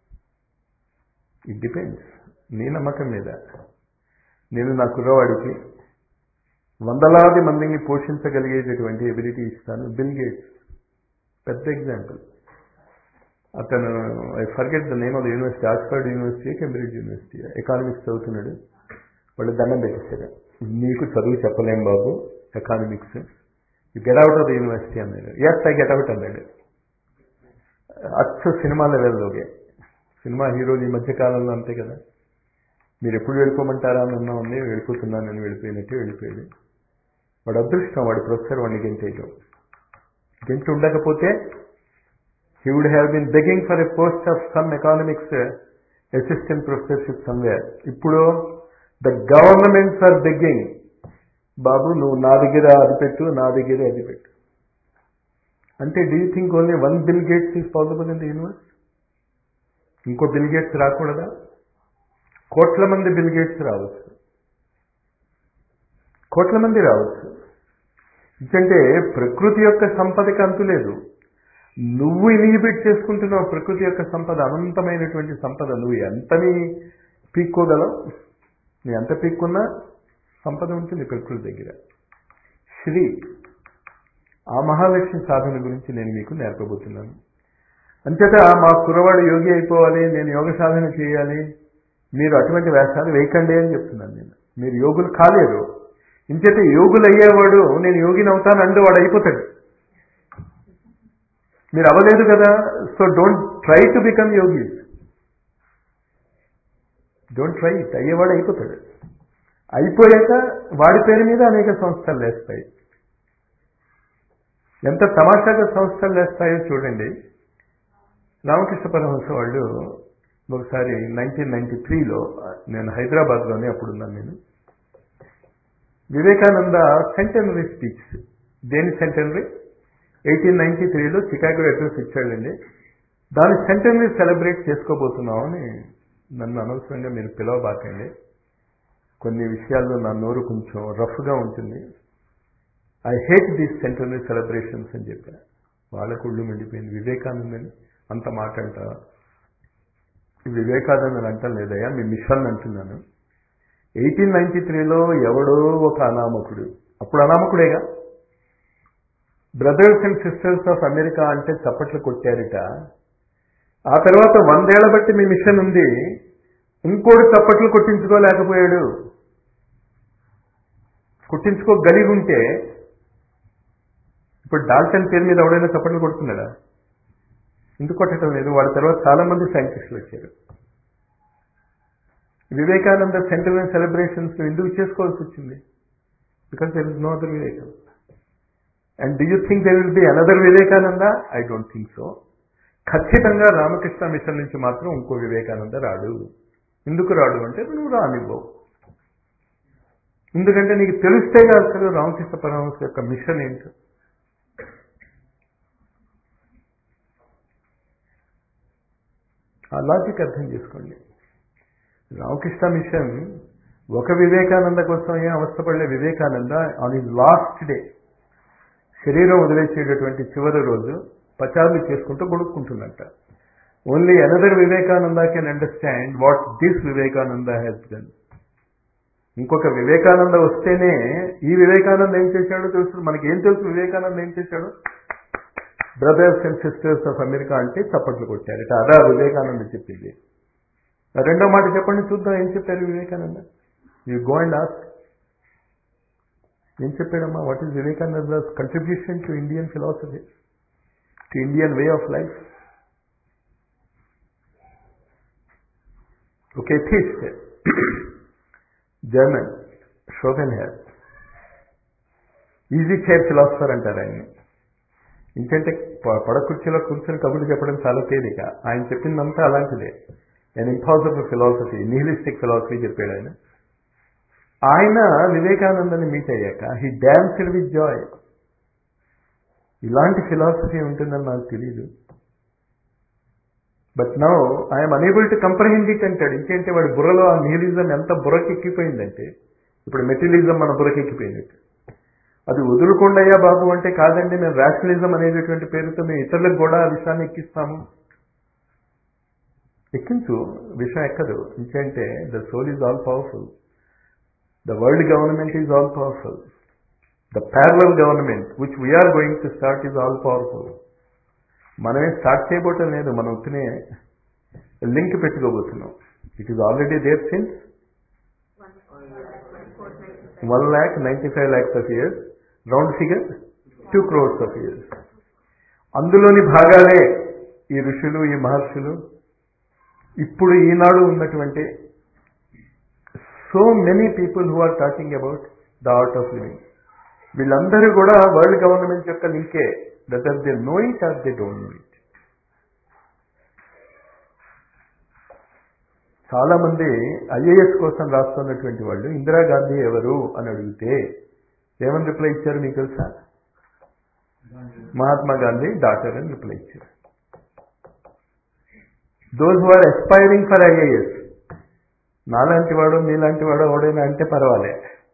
ఇట్ డిపెండ్స్ నీ నమ్మకం మీద నేను నా కుర్రవాడికి వందలాది మందిని పోషించగలిగేటటువంటి ఎబిలిటీ ఇస్తాను బిల్ గేట్స్ పెద్ద ఎగ్జాంపుల్ అతను I forget the name of the university Oxford university Cambridge university economics చదువుతున్నాడు వాళ్ళు దండం పెట్టేశారు నీకు చదువు చెప్పలేం బాబు economics you get out of the university అన్నాడు ఎస్ ఐ గెట్ అవుట్ అన్నాడు అచ్చు సినిమా లెవెల్లోగే సినిమా హీరోలు ఈ మధ్య కాలంలో అంతే కదా మీరు ఎప్పుడు వెళ్ళిపోమంటారా అని అన్నా ఉంది వెళ్ళిపోతున్నాను నేను వెళ్ళిపోయినట్టే వెళ్ళిపోయాడు వాడు అదృష్టం వాడి ప్రొఫెసర్ వాడిని గెంటేయటం గెంటి ఉండకపోతే he would have been begging for a post of some economics assistant professorship somewhere ఇప్పుడు ద గవర్నమెంట్స్ ఆర్ బెగ్గింగ్ బాబు నువ్వు నా దగ్గర అది పెట్టు నా దగ్గర అది పెట్టు అంటే do you think only one Bill Gates is possible in the universe ఇంకో బిల్ గేట్స్ రాకూడదా కోట్ల మంది బిల్ గేట్స్ రావచ్చు కోట్ల మంది రావచ్చు ఎందుకంటే ప్రకృతి యొక్క సంపదకి అంతు లేదు నువ్వు ఇనిహిబిట్ చేసుకుంటున్నావు ప్రకృతి యొక్క సంపద అనంతమైనటువంటి సంపద నువ్వు ఎంతని పీక్కోగలవు నీ ఎంత పీక్కున్నా సంపద ఉంటుంది ప్రకృతి దగ్గర శ్రీ ఆ మహాలక్ష్మి సాధన గురించి నేను మీకు నేర్పబోతున్నాను అంచేత మా కుర్రవాడు యోగి అయిపోవాలి నేను యోగ సాధన చేయాలి మీరు అటువంటి వేషాలు వేయకండి అని చెప్తున్నాను నేను మీరు యోగులు కాలేరు ఇంచేత యోగులు అయ్యేవాడు నేను యోగిని అవుతాను అంటూ వాడు అయిపోతాడు మీరు అవ్వలేదు కదా so don't try to become yogis don't try it అయ్యేవాడు అయిపోతాడు అయిపోయాక వాడి పేరు మీద అనేక సంస్థలు లేస్తాయి ఎంత తమాషాగా సంస్థలు లేస్తాయో చూడండి రామకృష్ణ పరమహంస వాళ్ళు ఒకసారి నైన్టీన్ నైన్టీ త్రీలో నేను హైదరాబాద్లోనే అప్పుడున్నాను నేను వివేకానంద సెంటనరీ స్పీచ్ దేని సెంటనరీ ఎయిటీన్ నైన్టీ త్రీలో చికాగో అడ్రస్ ఇచ్చాడండి దాని సెంటనరీ సెలబ్రేట్ చేసుకోబోతున్నామని నన్ను అనవసరంగా మీరు పిలవబాకండి కొన్ని విషయాల్లో నా నోరు కొంచెం రఫ్గా ఉంటుంది I hate these centenary celebrations అని చెప్పాను వాళ్ళకు ఒళ్ళు మండిపోయింది వివేకానందని అంత మాట అంట వివేకానందని అంటాం లేదయ్యా మీ మిషన్ అంటున్నాను ఎయిటీన్ నైన్టీ త్రీలో ఎవడో ఒక అనామకుడు అప్పుడు అనామకుడేగా brothers and sisters of America అంటే చప్పట్లు కొట్టారట ఆ తర్వాత వందేళ్ల బట్టి మీ మిషన్ ఉంది ఇంకోటి చప్పట్లు కొట్టించుకోలేకపోయాడు కుట్టించుకోగలిగి ఉంటే ఇప్పుడు డాల్టన్ పేరు మీద ఎవడైనా చప్పట్లు కొడుతున్నాడా ఎందుకు కొట్టడం లేదు వాడి తర్వాత చాలా మంది సైంటిస్టులు వచ్చారు వివేకానంద సెంటినల్ సెలబ్రేషన్స్ ఎందుకు చేసుకోవాల్సి వచ్చింది because there is no other వివేకం and do you think there will be another Vivekananda I don't think so ఖచ్చితంగా రామకృష్ణ మిషన్ నుంచి మాత్రం ఇంకో వివేకానంద రాడు ఎందుకు రాడు అంటే నువ్వు రానివ్వవు ఎందుకంటే నీకు తెలిస్తేగా అసలు రామకృష్ణ పరమహంస యొక్క మిషన్ ఏంటో ఆ లాజిక్ అర్థం చేసుకోండి రామకృష్ణ మిషన్ ఒక వివేకానంద కోసం ఏం అవస్థపడలే Vivekananda on his last day శరీరం వదిలేసేటటువంటి చివరి రోజు పచారులు చేసుకుంటూ కొడుక్కుంటుందంట only another Vivekananda can understand what this Vivekananda has done ఇంకొక వివేకానంద వస్తేనే ఈ వివేకానంద ఏం చేశాడో తెలుసు మనకి ఏం తెలుసు వివేకానంద ఏం చేశాడు brothers and sisters of America అంటే చప్పట్లు కొట్టారట అదా వివేకానంద చెప్పింది రెండో మాట చెప్పండి చూద్దాం ఏం చెప్పారు Vivekananda you go and ask ఏం చెప్పాడమ్మా what is Vivekananda's contribution to Indian philosophy to Indian way of life ఒక atheist German Schopenhauer easy chair philosopher అంటారు ఆయన్ని ఇంకంటే పడకుర్చీలో కూర్చొని కబుర్లు చెప్పడం చాలా తేలిక ఆయన చెప్పిందంతా అలాంటిదే and impossible philosophy nihilistic philosophy చెప్పాడు ఆయన ఆయన వివేకానందని మీట్ అయ్యాక హీ డ్యాన్స్డ్ విత్ జాయ్ ఇలాంటి ఫిలాసఫీ ఉంటుందని నాకు తెలియదు but now I'm unable to comprehend it అంటాడు ఇంకేంటే వాడి బుర్రలో ఆ నిహిలిజం ఎంత బుర్రకెక్కిపోయిందంటే ఇప్పుడు మెటీరియలిజం మన బుర్రకెక్కిపోయినట్టు అది వదులుకోండయ్యా బాబు అంటే కాదండి మేము ర్యాషనలిజం అనేటటువంటి పేరుతో మేము ఇతరులకు కూడా ఆ విషయాన్ని ఎక్కిస్తాము ఎక్కించు విషయం ఎక్కదు ఇంకేంటే the soul is all powerful the world government is all powerful the parallel government which we are going to start is all powerful మనమే స్టార్ట్ చేయబోవటం లేదు మనం ఉత్తినే లింక్ పెట్టుకోబోతున్నాం it is already there since one lakh ninety five lakhs of years round figure two crores of years అందులోని భాగాలే ఈ ఋషులు ఈ మహర్షులు ఇప్పుడు ఈనాడు ఉన్నటువంటి so many people who are talking about the art of living వీళ్ళందరూ కూడా వరల్డ్ గవర్నమెంట్ యొక్క లింకే whether they know it or they don't know it చాలా మంది ఐఏఎస్ కోసం రాస్తున్నటువంటి వాళ్ళు ఇందిరాగాంధీ ఎవరు అని అడిగితే ఏమని రిప్లై ఇచ్చారు మీకు తెలుసా మహాత్మా గాంధీ డాక్టర్ అని రిప్లై ఇచ్చారు those who are aspiring for IAS నాలాంటి వాడు మీలాంటి వాడు ఎవడైనా అంటే పర్వాలే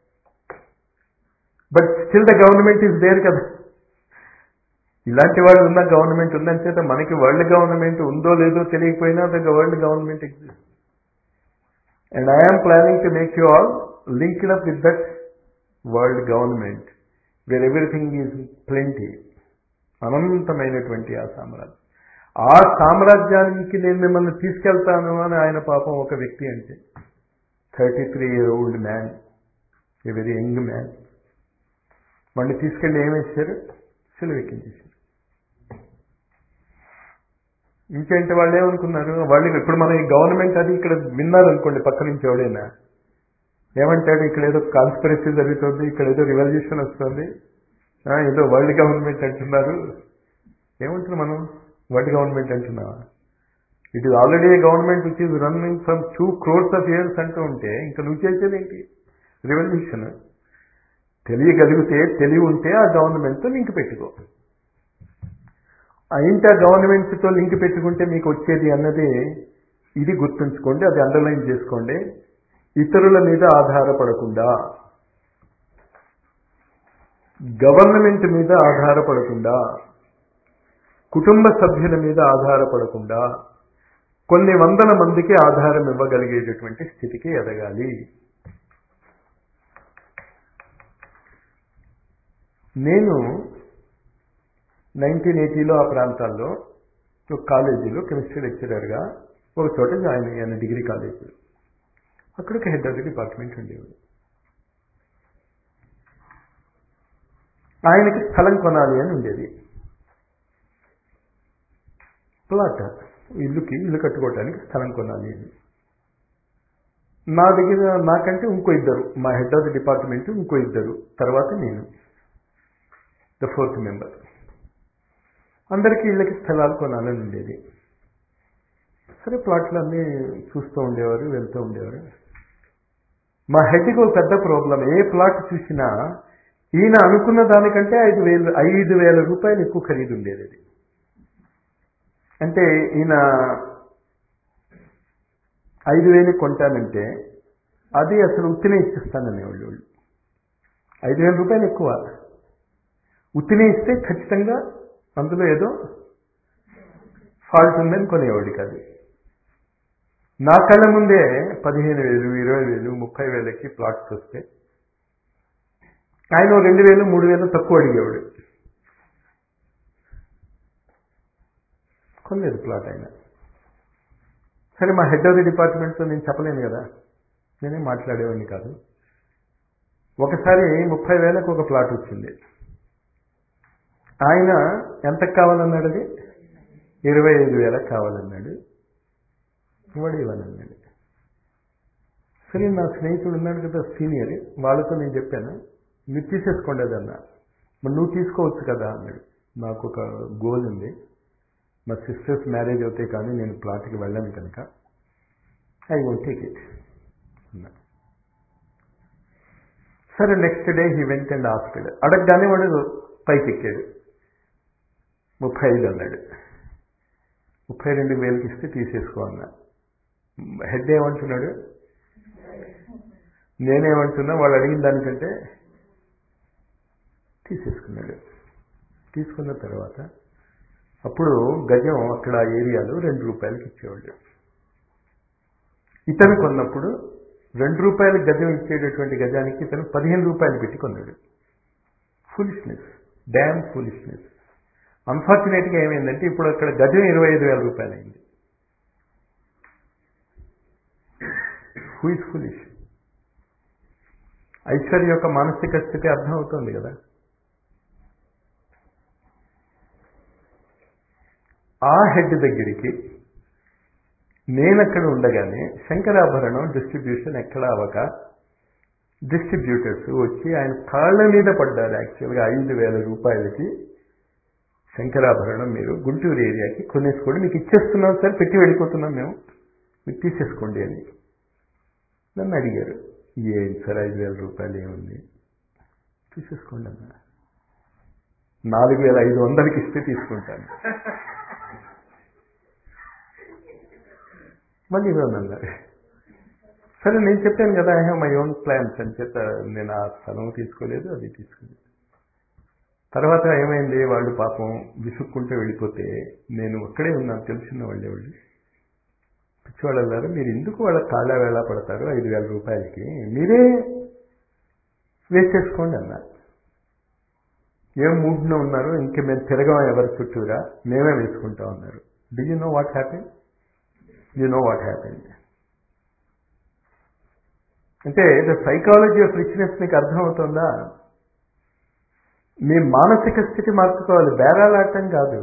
but still the government is there కదా ఇలాంటి వాళ్ళు ఉన్న గవర్నమెంట్ ఉందని చేత మనకి వరల్డ్ గవర్నమెంట్ ఉందో లేదో తెలియకపోయినా the world government exist and I'm planning to make you all linked up with that world government where everything is plenty అనంతమైనటువంటి ఆ సామ్రాజ్యం ఆ సామ్రాజ్యానికి నేను మిమ్మల్ని తీసుకెళ్తాను అని ఆయన పాపం ఒక వ్యక్తి అంటే thirty three year old man a very young man వాడిని తీసుకెళ్ళి ఏమేశారు సెలవెక్కించేశారు ఇంకేంటి వాళ్ళు ఏమనుకున్నారు వాళ్ళు ఇప్పుడు మన ఈ గవర్నమెంట్ అది ఇక్కడ విన్నారనుకోండి పక్క నుంచి ఎవడైనా ఏమంటాడు ఇక్కడ ఏదో కాన్స్పిరసీ జరుగుతుంది ఇక్కడ ఏదో రివల్యూషన్ వస్తుంది ఏదో వరల్డ్ గవర్నమెంట్ అంటున్నారు ఏమంటున్నాం మనం వరల్డ్ గవర్నమెంట్ అంటున్నావా it is already government which is running from two crores of years అంటూ ఉంటే ఇంకా నువ్వు చేసేది ఏంటి రివల్యూషన్ తెలియగలిగితే తెలివి ఉంటే ఆ గవర్నమెంట్తో లింక్ పెట్టుకో ఇంత గవర్నమెంట్తో లింక్ పెట్టుకుంటే మీకు వచ్చేది అన్నది ఇది గుర్తుంచుకోండి అది అండర్లైన్ చేసుకోండి ఇతరుల మీద ఆధారపడకుండా గవర్నమెంట్ మీద ఆధారపడకుండా కుటుంబ సభ్యుల మీద ఆధారపడకుండా కొన్ని వందల మందికి ఆధారం ఇవ్వగలిగేటటువంటి స్థితికి ఎదగాలి నేను నైన్టీన్ ఎయిటీలో ఆ ప్రాంతాల్లో ఒక కాలేజీలో కెమిస్ట్రీ లెక్చరర్గా ఒక చోట జాయిన్ అయ్యాను డిగ్రీ కాలేజీలో అక్కడికి హెడ్ ఆఫ్ ది డిపార్ట్మెంట్ ఉండేవాడు ఆయనకి స్థలం కొనాలి అని ఉండేది ప్లాట్ ఇల్లుకి ఇల్లు కట్టుకోవడానికి స్థలం కొనాలి అని నా దగ్గర నాకంటే ఇంకో ఇద్దరు మా హెడ్ ఆఫ్ ది డిపార్ట్మెంట్ ఇంకో ఇద్దరు తర్వాత నేను ద ఫోర్త్ మెంబర్ అందరికీ ఇళ్ళకి స్థలాలు కొనాలని ఉండేది సరే ప్లాట్లు అన్నీ చూస్తూ ఉండేవారు వెళ్తూ ఉండేవారు మా హెడ్కి ఒక పెద్ద ప్రాబ్లం ఏ ప్లాట్ చూసినా ఈయన అనుకున్న దానికంటే ఐదు వేలు ఐదు వేల రూపాయలు ఎక్కువ ఖరీదు ఉండేది అది అంటే ఈయన ఐదు వేలు కొంటానంటే అది అసలు ఉత్తినే ఇచ్చిస్తాననేవాళ్ళు వాళ్ళు ఐదు వేల రూపాయలు ఎక్కువ ఉత్తినే ఇస్తే ఖచ్చితంగా అందులో ఏదో ఫాల్ట్ ఉందని కొనేవాడు కాదు నా కళ్ళ ముందే పదిహేను వేలు ఇరవై వేలు ముప్పై వేలకి ప్లాట్స్ వస్తే ఆయన రెండు వేలు మూడు వేలు తక్కువ అడిగేవాడు కొనలేదు ప్లాట్ ఆయన సరే మా హెడ్ ఆఫ్ ది డిపార్ట్మెంట్తో నేను చెప్పలేను కదా నేనే మాట్లాడేవాడిని కాదు ఒకసారి ముప్పై వేలకు ఒక ప్లాట్ వచ్చింది ఆయన ఎంతకు కావాలన్నాడు అది ఇరవై ఐదు వేలకు కావాలన్నాడు వాడు ఇవ్వనన్నాడు సరే నా స్నేహితుడు ఉన్నాడు కదా సీనియర్ వాళ్ళతో నేను చెప్పాను మీరు తీసేసుకోండి అదన్నా మరి నువ్వు తీసుకోవచ్చు కదా అన్నాడు నాకు ఒక గోల్ ఉంది మా సిస్టర్స్ మ్యారేజ్ అవుతాయి కానీ నేను ప్లాట్కి వెళ్ళాను కనుక ఐ వోంట్ టేక్ ఇట్ అన్నా సరే next day he went and asked అడగగానే వాడు పైకి ఎక్కాడు ముప్పై ఐదు అన్నాడు ముప్పై రెండు వేలకి ఇస్తే తీసేసుకో అన్నా హెడ్ ఏమంటున్నాడు నేనేమంటున్నా వాళ్ళు అడిగిన దానికంటే తీసేసుకున్నాడు తీసుకున్న తర్వాత అప్పుడు గజం అక్కడ ఆ ఏరియాలో రెండు రూపాయలకి ఇచ్చేవాళ్ళు ఇతను కొన్నప్పుడు రెండు రూపాయల గజం ఇచ్చేటటువంటి గజానికి ఇతను పదిహేను రూపాయలు పెట్టి కొన్నాడు ఫులిష్నెస్ డ్యామ్ ఫులిష్నెస్ అన్ఫార్చునేట్గా ఏమైందంటే ఇప్పుడు అక్కడ గజం ఇరవై ఐదు వేల రూపాయలు అయింది హూ ఇస్ ఫులిష్ ఐశ్వర్య యొక్క మానసిక స్థితి అర్థమవుతోంది కదా ఆ హెడ్ దగ్గరికి నేనక్కడ ఉండగానే శంకరాభరణం డిస్ట్రిబ్యూషన్ ఎక్కడ అవ్వక డిస్ట్రిబ్యూటర్స్ వచ్చి ఆయన కాళ్ళ మీద పడ్డారు యాక్చువల్గా ఐదు వేల రూపాయలకి శంకరాభరణం మీరు గుంటూరు ఏరియాకి కొనేసుకోండి మీకు ఇచ్చేస్తున్నాం సార్ పెట్టి వెళ్ళిపోతున్నాం మేము మీరు తీసేసుకోండి అని నన్ను అడిగారు ఏం సార్ ఐదు వేల రూపాయలు ఏముంది తీసేసుకోండి అన్న నాలుగు వేల ఐదు వందలకి ఇస్తే తీసుకుంటాను మళ్ళీ ఇవ్వమన్నారు సరే నేను చెప్పాను కదా I have my own plans అని చేత నేను ఆ స్థలం తీసుకోలేదు అది తీసుకోలేదు తర్వాత ఏమైంది వాళ్ళు పాపం విసుక్కుంటూ వెళ్ళిపోతే నేను అక్కడే ఉన్నాను తెలిసిన వాళ్ళే వాళ్ళు పిచ్చివాళ్ళు అన్నారు మీరు ఎందుకు వాళ్ళ కాళ్ళ వేళ పడతారు ఐదు వేల రూపాయలకి మీరే వేసేసుకోండి అన్నారు ఏం మూడ్లో ఉన్నారు ఇంక మేము తిరగం ఎవరి చుట్టూరా మేమే వేసుకుంటా ఉన్నారు do you know what happen you know what happen అంటే ద సైకాలజీ ఆఫ్ రిచ్నెస్ మీకు అర్థమవుతుందా మీ మానసిక స్థితి మార్చుకోవాలి బేరాలు ఆడటం కాదు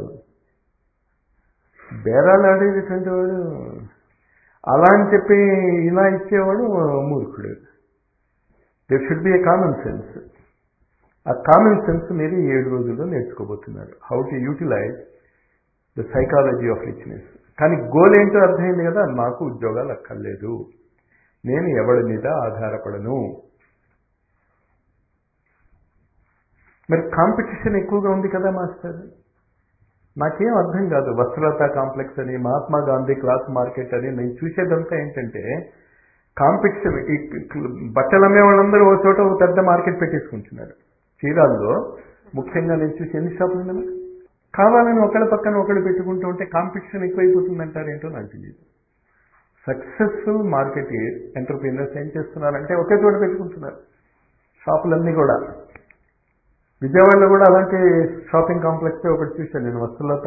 బేరాలు ఆడేటటువంటి వాడు అలా అని చెప్పి ఇలా ఇచ్చేవాడు మూర్ఖుడు there should be a common sense ఆ కామన్ సెన్స్ మీరు ఏడు రోజుల్లో నేర్చుకోబోతున్నారు how to utilize the psychology of richness కానీ గోల్ ఏంటో అర్థమైంది కదా నాకు ఉద్యోగాలు అక్కర్లేదు నేను ఎవడి మీద ఆధారపడను మరి కాంపిటీషన్ ఎక్కువగా ఉంది కదా మాస్టర్ నాకేం అర్థం కాదు వస్త్రలత కాంప్లెక్స్ అని మహాత్మా గాంధీ క్లాస్ మార్కెట్ అని నేను చూసేదంతా ఏంటంటే కాంపిటీషన్ ఈ బట్టలు అమ్మే వాళ్ళందరూ ఓ చోట ఒక పెద్ద మార్కెట్ పెట్టేసుకుంటున్నారు చీరాల్లో ముఖ్యంగా నేను చూసి ఎన్ని షాపులు ఉన్నాయి కావాలని ఒకళ్ళ పక్కన ఒకళ్ళు పెట్టుకుంటూ ఉంటే కాంపిటీషన్ ఎక్కువైపోతుందంటారు ఏంటో నాకు తెలియదు సక్సెస్ఫుల్ మార్కెట్ ఎంటర్ప్రీనర్స్ ఏం చేస్తున్నారంటే ఒకే చోట పెట్టుకుంటున్నారు షాపులన్నీ కూడా విజయవాడలో కూడా అలాంటి షాపింగ్ కాంప్లెక్స్ ఒకటి చూశాను నేను వస్తువులత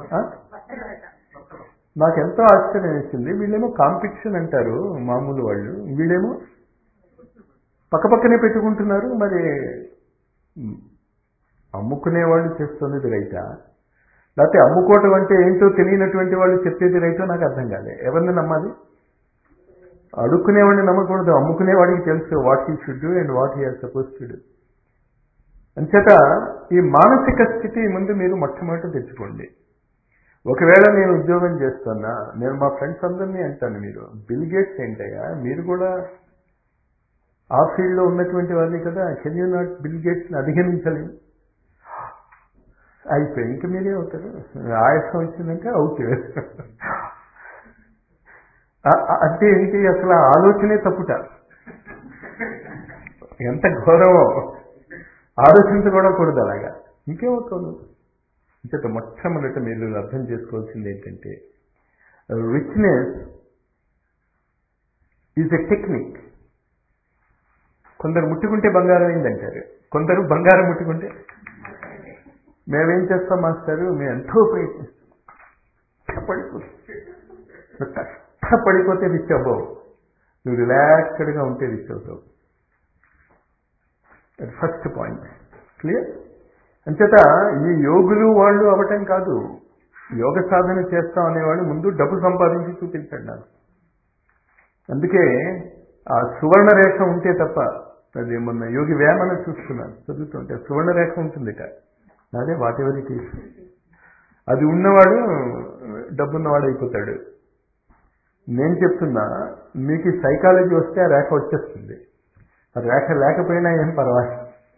నాకు ఎంతో ఆశ్చర్యం వేసింది వీళ్ళేమో కాంపిటీషన్ అంటారు మామూలు వాళ్ళు వీళ్ళేమో పక్కపక్కనే పెట్టుకుంటున్నారు మరి అమ్ముకునేవాళ్ళు చేస్తున్నది రైటా లేకపోతే అమ్ముకోవటం అంటే ఏంటో తెలియనటువంటి వాళ్ళు చెప్పేది రైటో నాకు అర్థం కాలే ఎవరిని నమ్మాలి అడుక్కునేవాడిని నమ్మకూడదు అమ్ముకునేవాడికి తెలుసు what he should do and what he are suppose to do అంచేత ఈ మానసిక స్థితి ముందు మీరు మొట్టమొదటి తెచ్చుకోండి ఒకవేళ నేను ఉద్యోగం చేస్తున్నా నేను మా ఫ్రెండ్స్ అందరినీ అంటాను మీరు బిల్ గేట్స్ ఏంటయ్యా మీరు కూడా ఆ ఫీల్డ్లో ఉన్నటువంటి వాళ్ళే కదా కెన్ యూ నాట్ బిల్ గేట్స్ని అధిగమించలేము అయిపోయి ఇంక మీరే అవుతారు ఆయాసం వచ్చిందంటే అవుతారు అంటే ఏంటి అసలు ఆ ఆలోచనే తప్పుట ఎంత గౌరవం ఆలోచించకూడకూడదు అలాగా ఇంకేమవుతాను ఇంత మొట్టమొదట మీరు అర్థం చేసుకోవాల్సింది ఏంటంటే రిచ్నెస్ ఈజ్ ఎ టెక్నిక్ కొందరు ముట్టుకుంటే బంగారం అయిందంటారు కొందరు బంగారం ముట్టుకుంటే మేమేం చేస్తాం మాస్టారు మేము ఎంతో ప్రయత్నిస్తాం పడిపోతే కష్టపడిపోతే రిచ్ అవ్వవు నువ్వు రిలాక్స్డ్గా ఉంటే రిచ్ అవుతావు ఫస్ట్ పాయింట్ క్లియర్ అంచేత ఈ యోగులు వాళ్ళు అవటం కాదు యోగ సాధన చేస్తాం అనేవాళ్ళు ముందు డబ్బు సంపాదించి చూపించండి నాకు అందుకే ఆ సువర్ణ రేఖ ఉంటే తప్ప అది మొన్న యోగి వేమన చూస్తున్నాను చదువుతుంటే సువర్ణ రేఖ ఉంటుంది అదే వాటెవరి తీసు అది ఉన్నవాడు డబ్బున్నవాడు అయిపోతాడు నేను చెప్తున్నా మీకు సైకాలజీ వస్తే ఆ రేఖ వచ్చేస్తుంది ఆ రేఖ లేకపోయినా ఏం పర్వాలేదు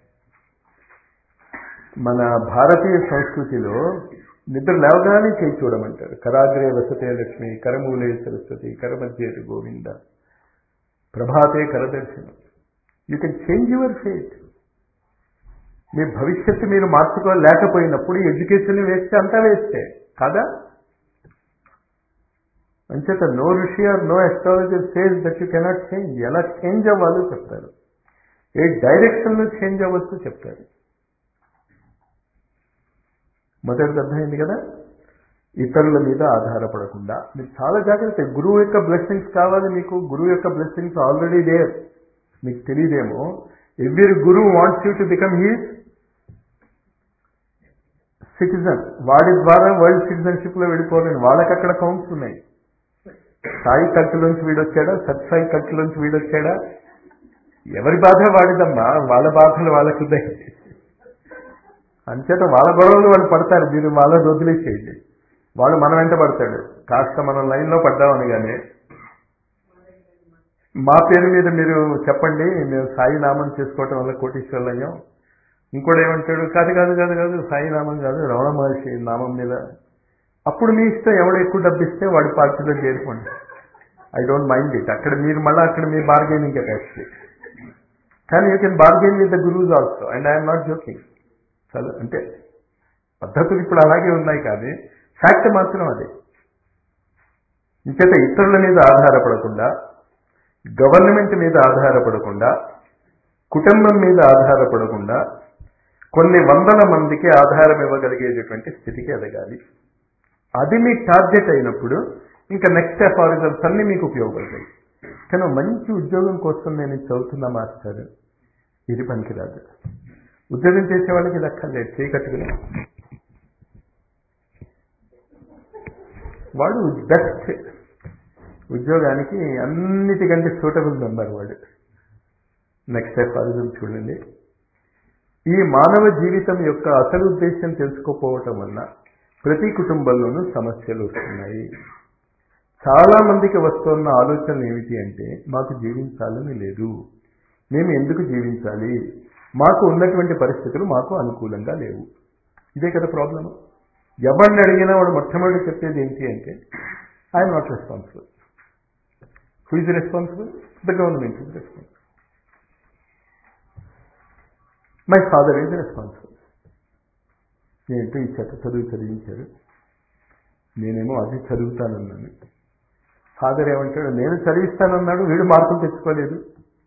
మన భారతీయ సంస్కృతిలో నిద్ర లేవగానే చేయి చూడమంటారు కరాగ్రే వసతే లక్ష్మి కరమూలే సరస్వతి కరమధ్యేటి గోవింద ప్రభాతే కరదర్శనం you can change your fate మీ భవిష్యత్తు మీరు మార్చుకోలేకపోయినప్పుడు ఎడ్యుకేషన్ వేస్తే అంతా వేస్తే కాదా అంచేత no rishi or no astrologer says that you cannot change ఎలా చేంజ్ అవ్వాలో చెప్తారు ఏ డైరెక్షన్లో చేంజ్ అవ్వచ్చు చెప్తారు మొదటిది అర్థమైంది కదా ఇతరుల మీద ఆధారపడకుండా మీరు చాలా జాగ్రత్త గురువు యొక్క బ్లెస్సింగ్స్ కావాలి మీకు గురువు యొక్క బ్లెస్సింగ్స్ ఆల్రెడీ దేర్ మీకు తెలియదేమో ఎవ్రీ గురువు wants you to become his citizen వాడి ద్వారా వరల్డ్ సిటిజన్షిప్ లో వెళ్ళిపోలేను వాళ్ళకి అక్కడ కౌంట్స్ ఉన్నాయి సాయి కట్టులోంచి వీడొచ్చాడా సత్సాయి కట్టులోంచి వీడొచ్చాడా ఎవరి బాధ వాడిదమ్మా వాళ్ళ బాధలు వాళ్ళకు ఉన్నాయి అంచేత వాళ్ళ గొడవలు వాళ్ళు పడతారు మీరు వాళ్ళ వదిలేసేయండి వాడు మన వెంట పడతాడు కాస్త మనం లైన్లో పడ్డామని కానీ మా పేరు మీద మీరు చెప్పండి మేము సాయి నామం చేసుకోవటం వల్ల కోటీశ్వర్లయ్యాం ఇంకోటి ఏమంటాడు కాదు కాదు కాదు కాదు సాయి నామం కాదు రమణ మహర్షి నామం మీద అప్పుడు మీ ఇష్టం ఎవడు ఎక్కువ డబ్బు ఇస్తే వాడి పార్టీలో చేరుకోండి ఐ డోంట్ మైండ్ ఇట్ అక్కడ మీరు మళ్ళీ అక్కడ మీ బార్గెనింగ్ కెపాసిటీ కానీ you can bargain with the gurus also and I'm not joking చాలా అంటే పద్ధతులు ఇప్పుడు అలాగే ఉన్నాయి కానీ ఫ్యాక్ట్ మాత్రం అదే ఇంచేత ఇతరుల మీద ఆధారపడకుండా గవర్నమెంట్ మీద ఆధారపడకుండా కుటుంబం మీద ఆధారపడకుండా కొన్ని వందల మందికి ఆధారం ఇవ్వగలిగేటటువంటి స్థితికి ఎదగాలి అది మీ టార్గెట్ అయినప్పుడు ఇంకా నెక్స్ట్ అఫారిజమ్స్ అన్నీ మీకు ఉపయోగపడతాయి కానీ మంచి ఉద్యోగం కోసం నేను చదువుతున్నా మాస్టర్ ఇది పనికిరాదు ఉద్యోగం చేసే వాళ్ళకి ఇది అక్కర్లేదు చేయి కట్టుకుని వాడు బెస్ట్ ఉద్యోగానికి అన్నిటికంటే సూటబుల్ మెంబర్ వాడు నెక్స్ట్ అఫారిజం చూడండి ఈ మానవ జీవితం యొక్క అసలు ఉద్దేశం తెలుసుకోపోవటం వల్ల ప్రతి కుటుంబంలోనూ సమస్యలు వస్తున్నాయి చాలా మందికి వస్తున్న ఆలోచనలు ఏమిటి అంటే మాకు జీవించాలని లేదు మేము ఎందుకు జీవించాలి మాకు ఉన్నటువంటి పరిస్థితులు మాకు అనుకూలంగా లేవు ఇదే కదా ప్రాబ్లం ఎవరిని అడిగినా వాడు మొట్టమొదటి చెప్పేది ఏంటి అంటే I'm not responsible who is responsible the government is responsible my father is responsible నేనంటూ ఈ చెత్త చదువు చదివించారు నేనేమో అది చదువుతానన్నాను ఫాదర్ ఏమంటాడు నేను చదివిస్తానన్నాడు వీడు మార్కులు తెచ్చుకోలేదు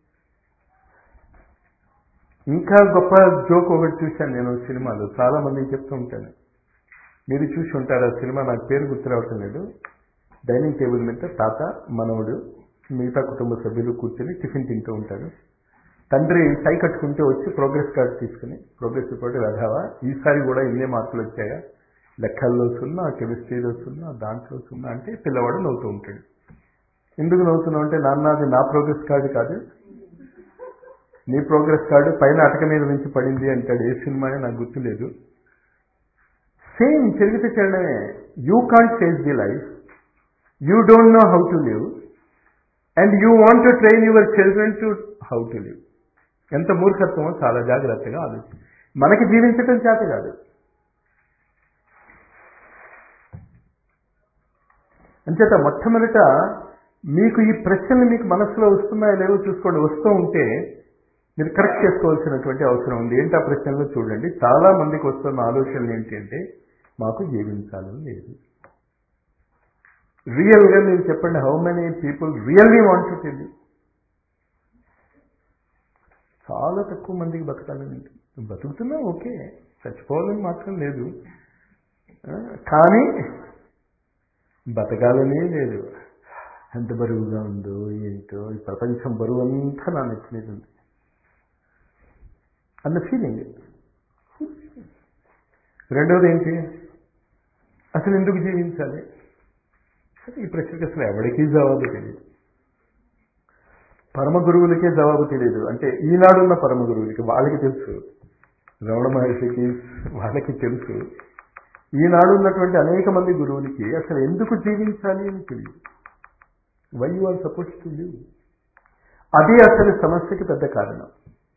ఇంకా గొప్ప జోక్ ఒకటి చూశాను నేను సినిమాలో చాలా మందికి చెప్తూ ఉంటాను మీరు చూసి ఉంటారు ఆ సినిమా నాకు పేరు గుర్తు రావటం లేదు డైనింగ్ టేబుల్ మీద తాత మనవడు మిగతా కుటుంబ సభ్యులు కూర్చొని టిఫిన్ తింటూ ఉంటారు తండ్రి సై కట్టుకుంటే వచ్చి ప్రోగ్రెస్ కార్డు తీసుకుని ప్రోగ్రెస్ రిపోర్ట్ వెధావా ఈసారి కూడా ఇన్నే మార్కులు వచ్చాయా లెక్కల్లో సున్నా కెమిస్ట్రీలో సున్నా దాంట్లో సున్నా అంటే పిల్లవాడు నవ్వుతూ ఉంటాడు ఎందుకు నవ్వుతున్నావు అంటే నాన్న అది నా ప్రోగ్రెస్ కార్డు కాదు నీ ప్రోగ్రెస్ కార్డు పైన అటక మీద నుంచి పడింది అంటాడు ఏ సినిమా నాకు గుర్తులేదు సేమ్ చెరిగితే చెల్లడమే you can't change the life you don't know how to live and you want to train your children to how to live ఎంత మూర్ఖత్వమో చాలా జాగ్రత్తగా ఆలోచించి మనకి జీవించటం చేత కాదు అంచేత మొట్టమొదట మీకు ఈ ప్రశ్నలు మీకు మనసులో వస్తున్నాయో లేవో చూసుకోండి వస్తూ ఉంటే మీరు కరెక్ట్ చేసుకోవాల్సినటువంటి అవసరం ఉంది ఏంటి ఆ ప్రశ్నలో చూడండి చాలా మందికి వస్తున్న ఆలోచనలు ఏంటి అంటే మాకు జీవించాలని లేదు రియల్గా మీరు చెప్పండి how many people really want to tell చాలా తక్కువ మందికి బతకాలని ఉంటుంది బతుకుతున్నా ఓకే చచ్చిపోవాలని మాత్రం లేదు ఆ, కానీ బతకాలనే లేదు ఎంత బరువుగా ఉందో ఏంటో ఈ ప్రపంచం బరువు అంతా నా నెత్తి మీద ఉంది అన్న ఫీలింగ్ రెండవది ఏంటి అసలు ఎందుకు జీవించాలి సరే ఈ ప్రశ్నకి అసలు ఎవరికీ జవాబు తెలియదు పరమ గురువులకే జవాబు తెలియదు అంటే ఈనాడున్న పరమ గురువులకి వాళ్ళకి తెలుసు రమణ మహర్షికి వాళ్ళకి తెలుసు ఈనాడు ఉన్నటువంటి అనేక మంది గురువులకి అసలు ఎందుకు జీవించాలి అని తెలియదు why you are suppose to live అది అసలు సమస్యకి పెద్ద కారణం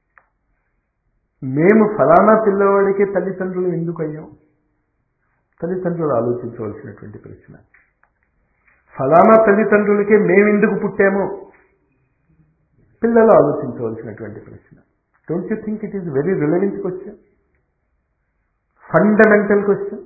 మేము ఫలానా పిల్లవాడికి తల్లిదండ్రులు ఎందుకు అయ్యాం తల్లిదండ్రులు ఆలోచించవలసినటువంటి ప్రశ్న ఫలానా తల్లిదండ్రులకే మేమెందుకు పుట్టాము పిల్లలు ఆలోచించవలసినటువంటి ప్రశ్న don't you think it is very relevant question fundamental question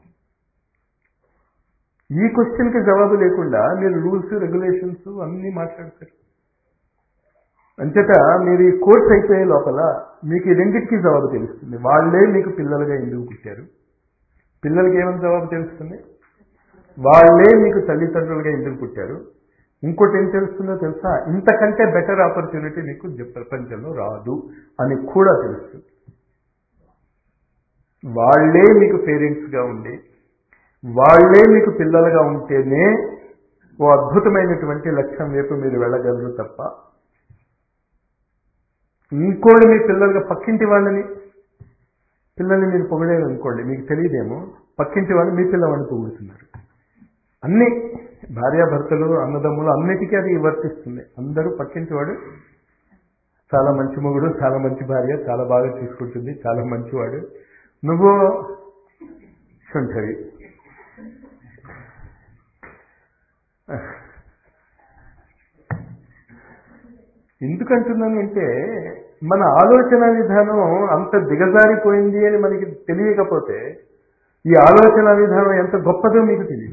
ఈ క్వశ్చన్కి జవాబు లేకుండా మీరు రూల్స్ రెగ్యులేషన్స్ అన్నీ మాట్లాడతారు అంచేత మీరు ఈ కోర్స్ అయిపోయే లోపల మీకు ఈ రెండింటికి జవాబు తెలుస్తుంది వాళ్ళే మీకు పిల్లలుగా ఎందుకు పుట్టారు పిల్లలకి ఏమని జవాబు తెలుస్తుంది వాళ్ళే మీకు తల్లిదండ్రులుగా ఎందుకు పుట్టారు ఇంకోటి ఏం తెలుస్తుందో తెలుసా ఇంతకంటే బెటర్ ఆపర్చునిటీ మీకు జ- ప్రపంచంలో రాదు అని కూడా తెలుస్తుంది వాళ్ళే మీకు పేరెంట్స్గా ఉండి వాళ్ళే మీకు పిల్లలుగా ఉంటేనే ఓ అద్భుతమైనటువంటి లక్ష్యం వైపు మీరు వెళ్ళగలరు తప్ప ఇంకోటి మీ పిల్లలుగా పక్కింటి వాళ్ళని పిల్లల్ని మీరు పొగడేది అనుకోండి మీకు తెలియదేమో పక్కింటి వాళ్ళు మీ పిల్లవాడిని పొగుడుతున్నారు అన్ని భార్యాభర్తలు అన్నదమ్ములు అన్నిటికీ అది వర్తిస్తుంది అందరూ పక్కింటి వాడు చాలా మంచి మొగుడు చాలా మంచి భార్య చాలా బాగా చూసుకుంటుంది చాలా మంచివాడు నువ్వు శుంఠవి ఎందుకంటున్నానంటే మన ఆలోచన విధానం అంత దిగజారిపోయింది అని మనకి తెలియకపోతే ఈ ఆలోచన విధానం ఎంత గొప్పదో మీకు తెలియదు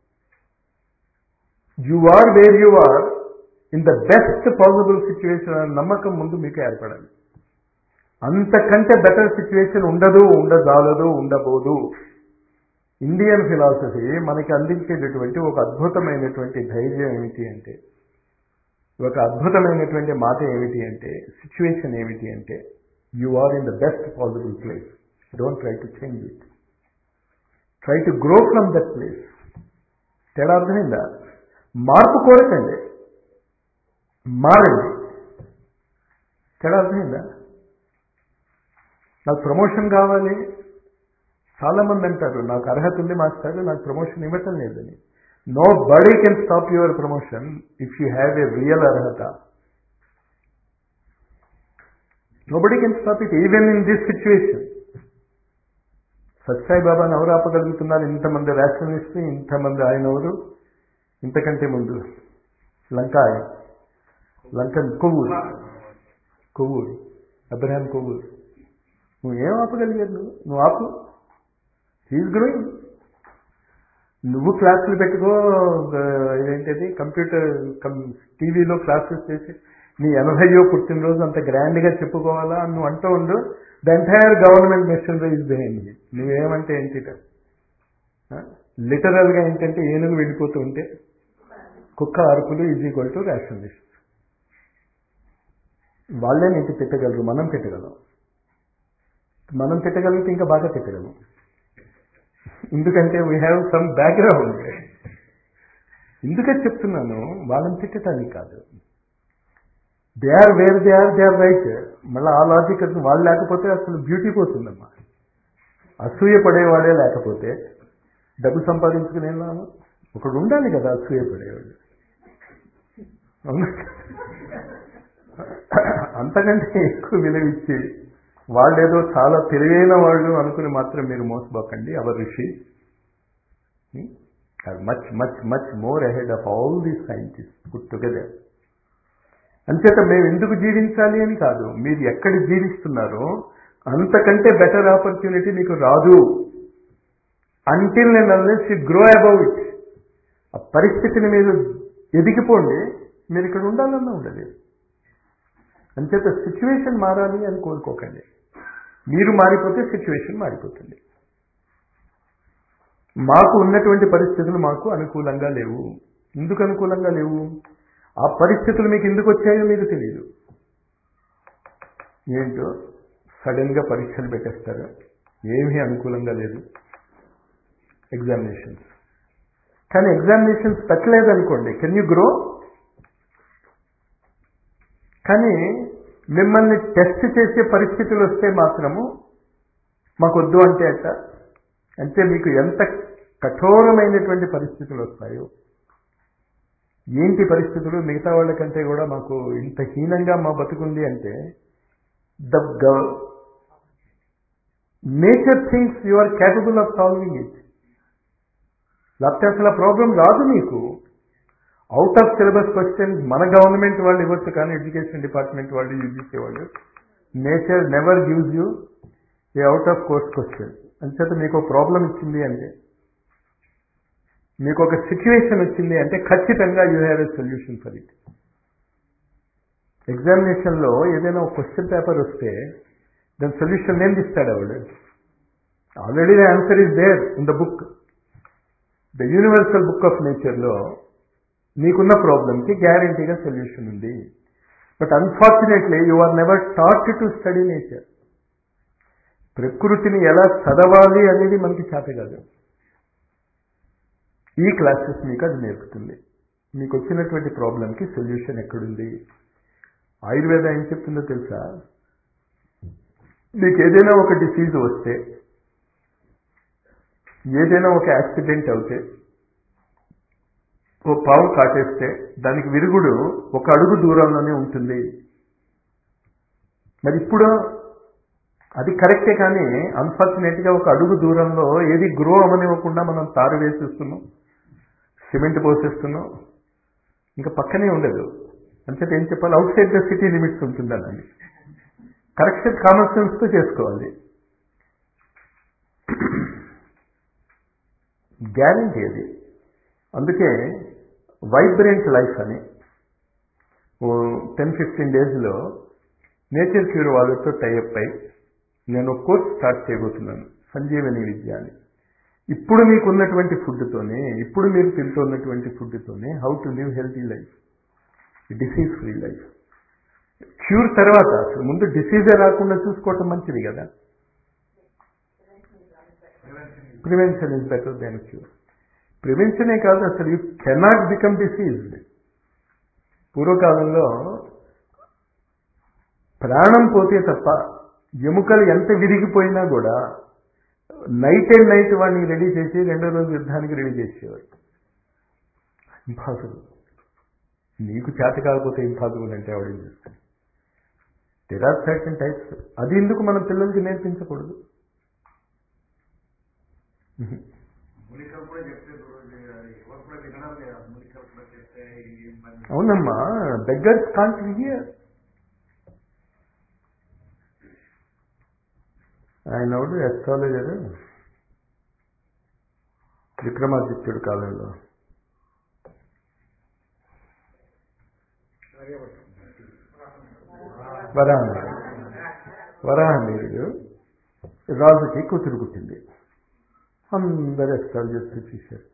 you are where you are in the best possible situation అనే నమ్మకం ముందు మీకు ఏర్పడాలి అంతకంటే బెటర్ సిచ్యువేషన్ ఉండదు ఉండజాలదు ఉండబోదు ఇండియన్ ఫిలాసఫీ మనకి అందించేటటువంటి ఒక అద్భుతమైనటువంటి ధైర్యం ఏమిటి అంటే ఒక అద్భుతమైనటువంటి మాట ఏమిటి అంటే సిచ్యువేషన్ ఏమిటి అంటే you are in the best possible place don't try to change it try to grow from that place తేడా అర్థమైందా మార్పు కోరకండి మారండి తేడా అర్థమైందా నాకు ప్రమోషన్ కావాలి చాలా మంది అంటారు నాకు అర్హత ఉంది మాస్టర్ నాకు ప్రమోషన్ ఇవ్వటం లేదని nobody can stop your promotion if you have a real అర్హత nobody can stop it even in this situation Sathya Sai బాబాని ఎవరు ఆపగలుగుతున్నారు ఇంతమంది రేషనలిస్ట్ ఇంతమంది ఆయన ఎవరు ఇంతకంటే ముందు లంక ఆయన లంకన్ కొవ్వూరు కొవ్వూరు అబ్రహాం కొవ్వూరు నువ్వు ఏం ఆపగలిగారు నువ్వు నువ్వు ఆపు హీఈస్ గ్రోయింగ్ నువ్వు క్లాసులు పెట్టుకో ఆ, ఇదేంటిది కంప్యూటర్ కం టీవీలో క్లాసెస్ చేసి నీ ఎనభైయో పుట్టినరోజు అంత గ్రాండ్గా చెప్పుకోవాలా అని నువ్వు అంటూ ఉండు the entire government machinery is behind నువ్వేమంటే ఏంటి లిటరల్గా ఏంటంటే ఏనుగు వెళ్ళిపోతూ ఉంటే కుక్క అరుపులు ఈజ్ ఈక్వల్ టు రేషనలిస్ట్ వాళ్ళే నీటి పెట్టగలరు మనం పెట్టగలం మనం పెట్టగలిగితే ఇంకా బాగా పెట్టగలం ఎందుకంటే వీ హ్యావ్ సమ్ బ్యాక్గ్రౌండ్ ఎందుకని చెప్తున్నాను వాళ్ళని తిట్టడానికి కాదు they are where they are they are right మళ్ళీ ఆ లాజిక్ వాళ్ళు లేకపోతే అసలు బ్యూటీ పోతుందమ్మా అసూయ పడేవాడే లేకపోతే డబ్బు సంపాదించుకునే లాభం ఒకడు ఉండాలి కదా అసూయ పడేవాడు అవునా అంతకంటే ఎక్కువ విలువ ఇచ్చి వాళ్ళేదో చాలా తెలివైన వాళ్ళు అనుకుని మాత్రం మీరు మోసపోకండి our rishi much much much more ahead of all the scientist put together అంచేత మేము ఎందుకు జీవించాలి అని కాదు మీరు ఎక్కడ జీవిస్తున్నారో అంతకంటే బెటర్ ఆపర్చునిటీ మీకు రాదు అంటిల్ నేను unless you grow above it ఆ పరిస్థితిని మీరు ఎదిగిపోండి మీరు ఇక్కడ ఉండాలన్నా ఉండలేదు అంచేత సిచ్యువేషన్ మారాలి అని కోరుకోకండి మీరు మారిపోతే సిచ్యువేషన్ మారిపోతుంది మాకు ఉన్నటువంటి పరిస్థితులు మాకు అనుకూలంగా లేవు ఎందుకు అనుకూలంగా లేవు ఆ పరిస్థితులు మీకు ఎందుకు వచ్చాయో మీకు తెలియదు ఏంటో సడన్గా పరీక్షలు పెట్టేస్తారు ఏమీ అనుకూలంగా లేదు ఎగ్జామినేషన్స్ కానీ ఎగ్జామినేషన్స్ పెట్టలేదు అనుకోండి కెన్ యూ గ్రో కానీ మిమ్మల్ని టెస్ట్ చేసే పరిస్థితులు వస్తే మాత్రము మాకొద్దు అంటే అట్ట అంటే మీకు ఎంత కఠోరమైనటువంటి పరిస్థితులు వస్తాయో ఏంటి పరిస్థితులు మిగతా వాళ్ళకంటే కూడా మాకు ఇంత హీనంగా మా బతుకుంది అంటే the nature things you are capable of solving it లేకపోతే అసలు ఆ ప్రాబ్లం రాదు మీకు అవుట్ ఆఫ్ సిలబస్ క్వశ్చన్ మన గవర్నమెంట్ వాళ్ళు ఇవ్వచ్చు కానీ ఎడ్యుకేషన్ డిపార్ట్మెంట్ వాళ్ళు యూజీసీ వాళ్ళు nature never gives you a out of course question అంచేత మీకు ప్రాబ్లం ఇచ్చింది అంటే మీకు ఒక సిచ్యువేషన్ వచ్చింది అంటే ఖచ్చితంగా you have a solution for it ఎగ్జామినేషన్లో ఏదైనా ఒక క్వశ్చన్ పేపర్ వస్తే దాని సొల్యూషన్ ఏం ఇస్తాడు ఆవిడ already the answer is there in the book the universal book of నేచర్లో నీకున్న ప్రాబ్లంకి గ్యారంటీగా సొల్యూషన్ ఉంది but unfortunately you are never taught to study nature ప్రకృతిని ఎలా చదవాలి అనేది మనకి చేత కాదు ఈ క్లాసెస్ మీకు అది నేర్పుతుంది మీకు వచ్చినటువంటి ప్రాబ్లంకి సొల్యూషన్ ఎక్కడుంది ఆయుర్వేద ఏం చెప్తుందో తెలుసా మీకు ఏదైనా ఒక డిసీజ్ వస్తే ఏదైనా ఒక యాక్సిడెంట్ అవుతే ఓ పావు కాటేస్తే దానికి విరుగుడు ఒక అడుగు దూరంలోనే ఉంటుంది మరి ఇప్పుడు అది కరెక్టే కానీ అన్ఫార్చునేట్గా ఒక అడుగు దూరంలో ఏది గ్రో అవనివ్వకుండా మనం తారు వేసేస్తున్నాం సిమెంట్ పోసేస్తున్నాం ఇంకా పక్కనే ఉండదు అంచేత ఏం చెప్పాలి outside the city limits ఉంటుందని కరెక్షన్ కామన్ సెన్స్తో చేసుకోవాలి గ్యారంటీ అది అందుకే వైబ్రెంట్ లైఫ్ అని ఓ టెన్ ఫిఫ్టీన్ డేస్లో నేచర్ క్యూర్ వాళ్ళతో టైఅప్ అయి నేను ఒక కోర్స్ స్టార్ట్ చేయబోతున్నాను సంజీవని విద్య అని ఇప్పుడు మీకు ఉన్నటువంటి ఫుడ్తోనే ఇప్పుడు మీరు తింటున్నటువంటి ఫుడ్తోనే how to live healthy life disease free life cure తర్వాత అసలు ముందు డిసీజే రాకుండా చూసుకోవటం మంచిది కదా prevention is better than cure ప్రివెన్షనే కాదు అసలు యూ కెనాట్ బికమ్ డిసీజ్డ్ పూర్వకాలంలో ప్రాణం పోతే తప్ప ఎముకలు ఎంత విరిగిపోయినా కూడా నైట్ అండ్ నైట్ వాడిని రెడీ చేసి రెండో రోజు యుద్ధానికి రెడీ చేసేవాడు ఇంపాసిబుల్ నీకు చేత కాకపోతే ఇంపాసిబుల్ అంటే ఆవిడేం చేస్తాడు దెర్ ఆర్ సర్టన్ టైప్స్ అది ఎందుకు మన పిల్లలకి నేర్పించకూడదు మూలికలు కూడా చెప్తే గురువు ఎవరు కూడా వినడం లేదు మూలికలు కూడా చెప్తే ఏం పని అవునమ్మా బెగ్గర్స్ కాంట్ హియర్ ఆయన ఒకడు ఎస్ట్రాలజర్ విక్రమాదిత్యుడు కాలంలో వరాహమీరుడు వరాహమీరుడు రాజుకి కూతురు పుట్టింది అందరు ఎస్ట్రాలజర్స్ చూశారు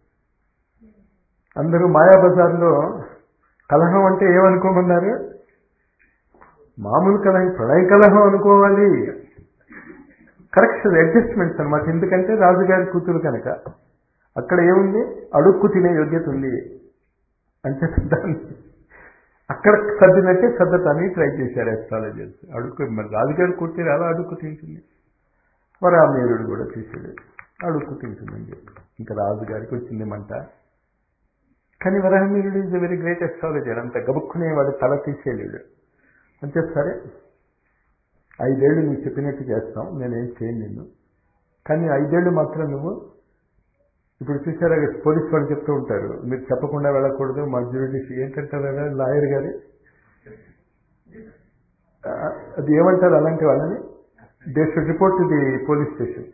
అందరూ మాయాబజార్లో కలహం అంటే ఏమనుకోమన్నారు మామూలు కలహం ప్రణయ కలహం అనుకోవాలి కరెక్షన్ అడ్జస్ట్మెంట్స్ అనమాట ఎందుకంటే రాజుగారి కూతురు కనుక అక్కడ ఏముంది అడుక్కు తినే యోగ్యత ఉంది అంటే దాన్ని అక్కడ సర్దినట్టే సర్దటాన్ని ట్రై చేశారు ఎస్ట్రాలజర్స్ అడుక్కు మరి రాజుగారి కూతురు ఎలా అడుక్కు తింటుంది వరామేరుడు కూడా చేశాడు అడుక్కు తింటుందని చెప్పి ఇంకా రాజుగారికి వచ్చింది మంట కానీ Varahamihira is very great astrologer అంత గబుక్కునే వాడు తల తీసేయలేడు అంటే సరే ఐదేళ్ళు నీకు చెప్పినట్టు చేస్తాం నేనేం చేయను నిన్ను కానీ ఐదేళ్ళు మాత్రం నువ్వు ఇప్పుడు చూసారా పోలీస్ వాళ్ళు చెప్తూ ఉంటారు మీరు చెప్పకుండా వెళ్ళకూడదు మా జ్యూడిషి ఏంటంటారు లాయర్ గారి ఆ, అది ఏమంటారు అలాంటి వాళ్ళని they should report the police station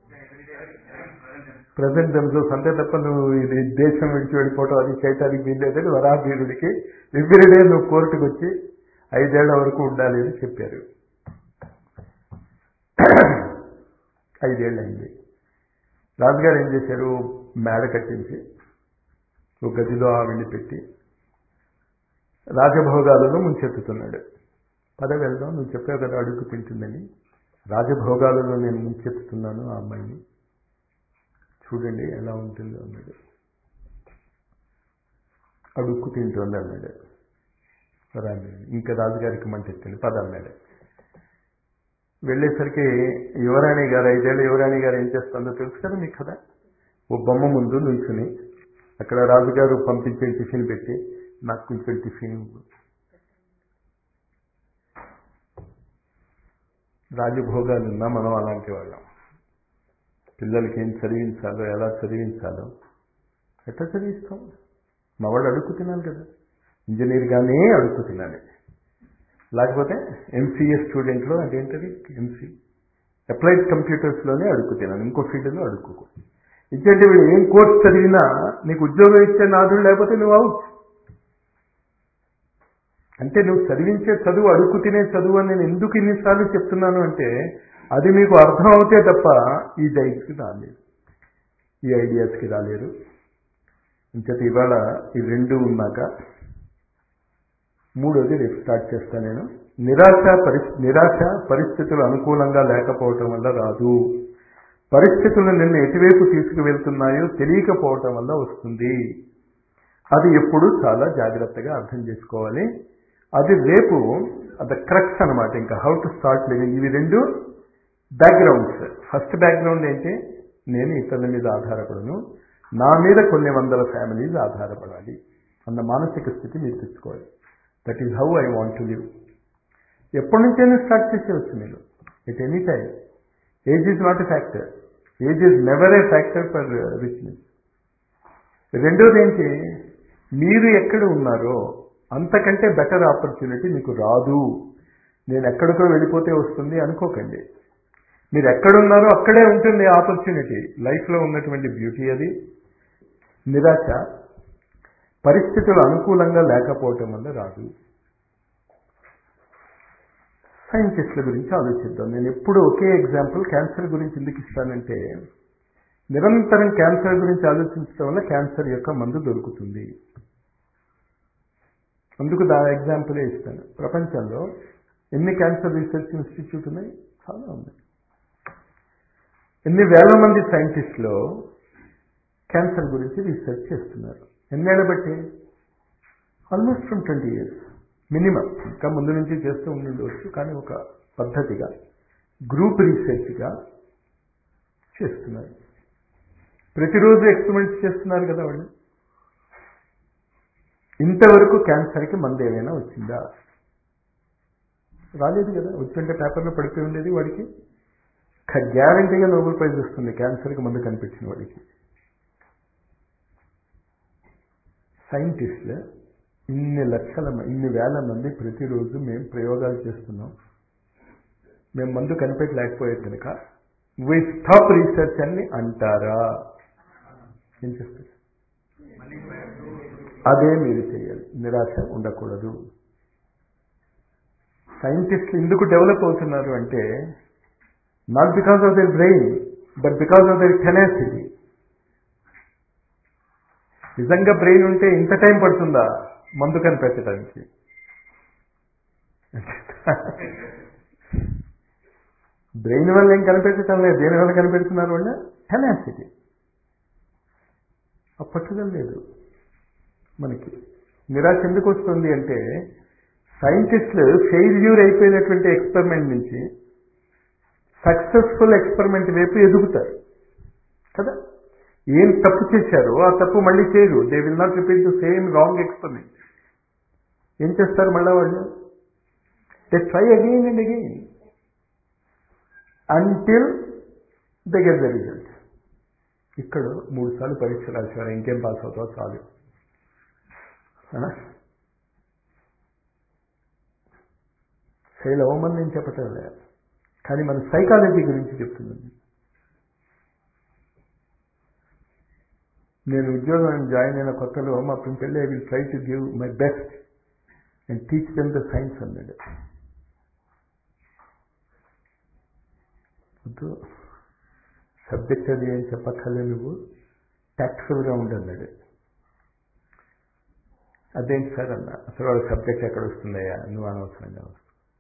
present themselves అంతే తప్ప నువ్వు ఇది దేశం విడిచి వెళ్ళిపోవటం అది చేయటానికి వీల్లేదని వరాహీరుడికి ఎవ్రీడే నువ్వు కోర్టుకు వచ్చి ఐదేళ్ల వరకు ఉండాలి అని చెప్పారు ఐదేళ్ళు అయింది రాజుగారు ఏం చేశారు మేడ కట్టించి ఒక గదిలో ఆవిడ్ని పెట్టి రాజభోగాలను ముంచెత్తుతున్నాడు పద వెళ్దాం నువ్వు చెప్పావు కదా అడుగు తింటుందని రాజభోగాలలో నేను ముంచెత్తుతున్నాను ఆ అమ్మాయిని చూడండి ఎలా ఉంటుందో అన్నాడు అడుక్కు తింటుంది అన్నాడు రాని ఇంకా రాజుగారికి మంట ఎత్తింది పద అన్నాడు వెళ్ళేసరికి యువరాణి గారు ఐదేళ్ళ యువరాణి గారు ఏం చేస్తుందో తెలుసు కదా మీకు కదా ఓ బొమ్మ ముందు నిల్చుని అక్కడ రాజుగారు పంపించే టిఫిన్ పెట్టి నాకు కొంచెం టిఫిన్ ఇవ్వు. రాజభోగాలున్నా మనం అలాంటి వాళ్ళం పిల్లలకి ఏం చదివించాలో ఎలా చదివించాలో ఎట్లా చదివిస్తాం మా వాళ్ళు అడుక్కు తినాలి కదా ఇంజనీర్గానే అడుక్కు తినాలి లేకపోతే ఎంసీఏ స్టూడెంట్లో అదేంటది ఎంసీ అప్లైడ్ కంప్యూటర్స్లోనే అడుక్కు తినాలి ఇంకో ఫీల్డ్లో అడుక్కోకు ఇచ్చేటి వీడు ఏం కోర్స్ చదివినా నీకు ఉద్యోగం ఇచ్చే నాదుడు లేకపోతే నువ్వు అవుట్ అంటే నువ్వు చదివించే చదువు అడుక్కు తినే చదువు అని నేను ఎందుకు ఇన్నిసార్లు చెప్తున్నాను అంటే అది మీకు అర్థం అవుతే తప్ప ఈ డైట్స్కి రాలేదు ఈ ఐడియాస్కి రాలేరు ఇంకటి ఇవాళ ఈ రెండు ఉన్నాక మూడోది రేపు స్టార్ట్ చేస్తాను నేను నిరాశ పరిస్ నిరాశ పరిస్థితులు అనుకూలంగా లేకపోవటం వల్ల రాదు పరిస్థితులు నిన్ను ఎటువైపు తీసుకువెళ్తున్నాయో తెలియకపోవటం వల్ల వస్తుంది అది ఎప్పుడు చాలా జాగ్రత్తగా అర్థం చేసుకోవాలి అది రేపు ద క్రక్స్ అనమాట ఇంకా హౌ టు స్టార్ట్ లివింగ్ ఇవి రెండు బ్యాక్గ్రౌండ్స్ ఫస్ట్ బ్యాక్గ్రౌండ్ ఏంటి నేను ఇతరుల మీద ఆధారపడను నా మీద కొన్ని వందల ఫ్యామిలీస్ ఆధారపడాలి అన్న మానసిక స్థితి మీరు తెచ్చుకోవాలి that is how I want to live ఎప్పటి నుంచైనా స్టార్ట్ చేసేవచ్చు మీరు at any time age is not a factor age is never a factor for richness రెండోది ఏంటి మీరు ఎక్కడ ఉన్నారో అంతకంటే బెటర్ ఆపర్చునిటీ మీకు రాదు నేను ఎక్కడికో వెళ్ళిపోతే వస్తుంది అనుకోకండి మీరు ఎక్కడున్నారో అక్కడే ఉంటుంది ఆపర్చునిటీ లైఫ్లో ఉన్నటువంటి బ్యూటీ అది నిరాశ పరిస్థితులు అనుకూలంగా లేకపోవటం వల్ల రాదు సైంటిస్టుల గురించి ఆలోచిద్దాం నేను ఎప్పుడు ఒకే ఎగ్జాంపుల్ క్యాన్సర్ గురించి ఎందుకు ఇస్తానంటే నిరంతరం క్యాన్సర్ గురించి ఆలోచించడం వల్ల క్యాన్సర్ యొక్క మందు దొరుకుతుంది అందుకు దా ఎగ్జాంపులే ఇస్తాను ప్రపంచంలో ఎన్ని క్యాన్సర్ రీసెర్చ్ ఇన్స్టిట్యూట్ ఉన్నాయి చాలా ఉన్నాయి ఎన్ని వేల మంది సైంటిస్టులు క్యాన్సర్ గురించి రీసెర్చ్ చేస్తున్నారు ఎన్నేళ్ళ బట్టి almost from twenty years minimum ఇంకా ముందు నుంచి చేస్తూ ఉండవచ్చు కానీ ఒక పద్ధతిగా గ్రూప్ రీసెర్చ్గా చేస్తున్నారు ప్రతిరోజు ఎక్స్పెరిమెంట్స్ చేస్తున్నారు కదా వాళ్ళు ఇంతవరకు క్యాన్సర్కి మందు ఏమైనా వచ్చిందా రాలేదు కదా వచ్చింటే పేపర్లో పడిపోయి ఉండేది వాడికి గ్యారంటీగా నోబెల్ ప్రైజ్ వస్తుంది క్యాన్సర్కి మందు కనిపించిన వాడికి సైంటిస్టులు ఇన్ని లక్షల మ- ఇన్ని వేల మంది ప్రతిరోజు మేము ప్రయోగాలు చేస్తున్నాం మేము మందు కనిపెట్టలేకపోయేది కనుక వి స్టాప్ రీసెర్చ్ అని అంటారా ఏం చేస్తారు అదే మీరు చేయాలి నిరాశ ఉండకూడదు సైంటిస్టులు ఎందుకు డెవలప్ అవుతున్నారు అంటే not because of their brain but because of their tenacity నిజంగా బ్రెయిన్ ఉంటే ఇంత టైం పడుతుందా మందు కనిపెట్టడానికి బ్రెయిన్ వల్ల ఏం కనిపెట్టడం లేదు దేని వల్ల కనిపెడుతున్నారు వాళ్ళ టెనాసిటీ ఆ పట్టుదల లేదు మనకి నిరాశ ఎందుకు వస్తుంది అంటే సైంటిస్టులు ఫెయిల్యూర్ అయిపోయినటువంటి ఎక్స్పెరిమెంట్ నుంచి సక్సెస్ఫుల్ ఎక్స్పెరిమెంట్ వైపు ఎదుగుతారు కదా ఏం తప్పు చేశారో ఆ తప్పు మళ్ళీ చేయరు they will not repeat the same wrong experiment ఏం చేస్తారు మళ్ళీ వాళ్ళు they try again and again until the get the result ఇక్కడ మూడు సార్లు పరీక్ష రాసేవారు ఇంకేం పాస్ అవుతావు చాలు ఫెయిల్ అవ్వమని నేను చెప్పటం లేదు కానీ మన సైకాలజీ గురించి చెప్తున్నాను నేను ఉద్యోగం జాయిన్ అయిన కొత్తలో మా పెళ్ళి I will try to give my best and teach them the science అన్నాడు వద్దు సబ్జెక్ట్ అది ఏం చెప్పక్కర్లే నువ్వు టాక్ట్ఫుల్గా ఉండన్నాడు అదేంటి సార్ అన్న అసలు వాళ్ళ సబ్జెక్ట్ ఎక్కడ వస్తుందయ్యా నువ్వు అనవసరంగా వస్తుంది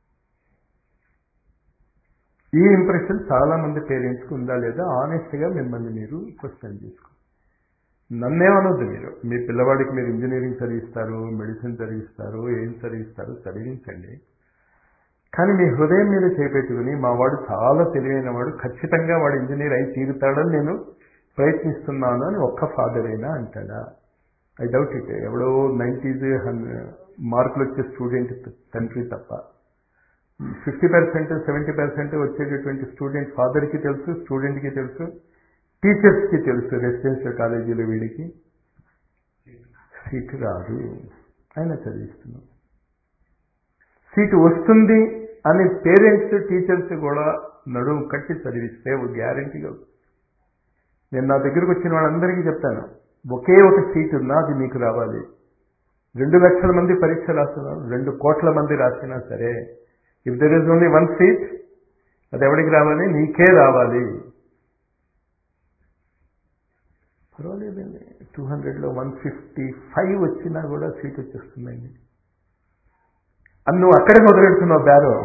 ఈ ఇంప్రెషన్ చాలా మంది పేరెంట్స్కి ఉందా లేదా ఆనెస్ట్గా మిమ్మల్ని మీరు క్వశ్చన్ చేసుకో నన్నేమనొద్దు మీరు మీ పిల్లవాడికి మీరు ఇంజనీరింగ్ చదివిస్తారు మెడిసిన్ చదివిస్తారు ఏం చదివిస్తారు చదివించండి కానీ మీ హృదయం మీద చేపెట్టుకుని మా వాడు చాలా తెలివైన వాడు ఖచ్చితంగా వాడు ఇంజనీర్ అయి తీరుతాడని నేను ప్రయత్నిస్తున్నాను అని ఒక్క ఫాదర్ అయినా అంటాడా ఐ డౌట్ ఇట్ ఎవడో నైంటీస్ మార్కులు వచ్చే స్టూడెంట్ తండ్రి తప్ప ఫిఫ్టీ పర్సెంట్ సెవెంటీ పర్సెంట్ వచ్చేటటువంటి స్టూడెంట్ ఫాదర్కి తెలుసు స్టూడెంట్కి తెలుసు టీచర్స్కి తెలుసు రెసిడెన్షియల్ కాలేజీలో వీడికి సీటు రాదు ఆయన చదివిస్తున్నాం సీటు వస్తుంది అని పేరెంట్స్ టీచర్స్ కూడా నడుము కట్టి చదివిస్తే ఒక గ్యారంటీగా నేను నా దగ్గరకు వచ్చిన వాళ్ళందరికీ చెప్తాను ఒకే ఒక సీట్ ఉన్నా అది మీకు రావాలి రెండు లక్షల మంది పరీక్ష రాస్తున్నారు రెండు కోట్ల మంది రాసినా సరే if there is only one seat అది ఎవరికి రావాలి నీకే రావాలి పర్వాలేదండి టూ హండ్రెడ్లో వన్ ఫిఫ్టీ ఫైవ్ వచ్చినా కూడా సీట్ వచ్చేస్తుందండి అని నువ్వు అక్కడే మొదలెడుతున్నావు బేరం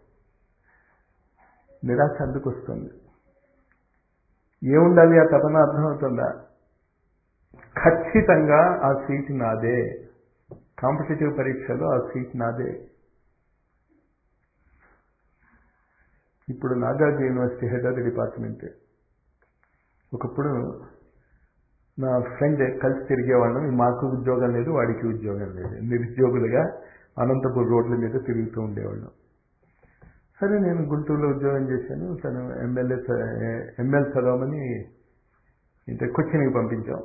నిరాశ అందుకు వస్తుంది ఏముండాలి ఆ తపన అర్థమవుతుందా ఖచ్చితంగా ఆ సీట్ నాదే కాంపిటేటివ్ పరీక్షలో ఆ సీట్ నాదే ఇప్పుడు Nagarjuna university head of the department ఒకప్పుడు నా ఫ్రెండ్ కలిసి తిరిగేవాళ్ళం మాకు ఉద్యోగం లేదు వాడికి ఉద్యోగం లేదు నిరుద్యోగులుగా అనంతపూర్ రోడ్ల మీద తిరుగుతూ ఉండేవాళ్ళం సరే నేను గుంటూరులో ఉద్యోగం చేశాను తను ఎమ్మెల్యే ఎమ్మెల్యే చదవమని ఇంత కొచ్చిన్కి పంపించాం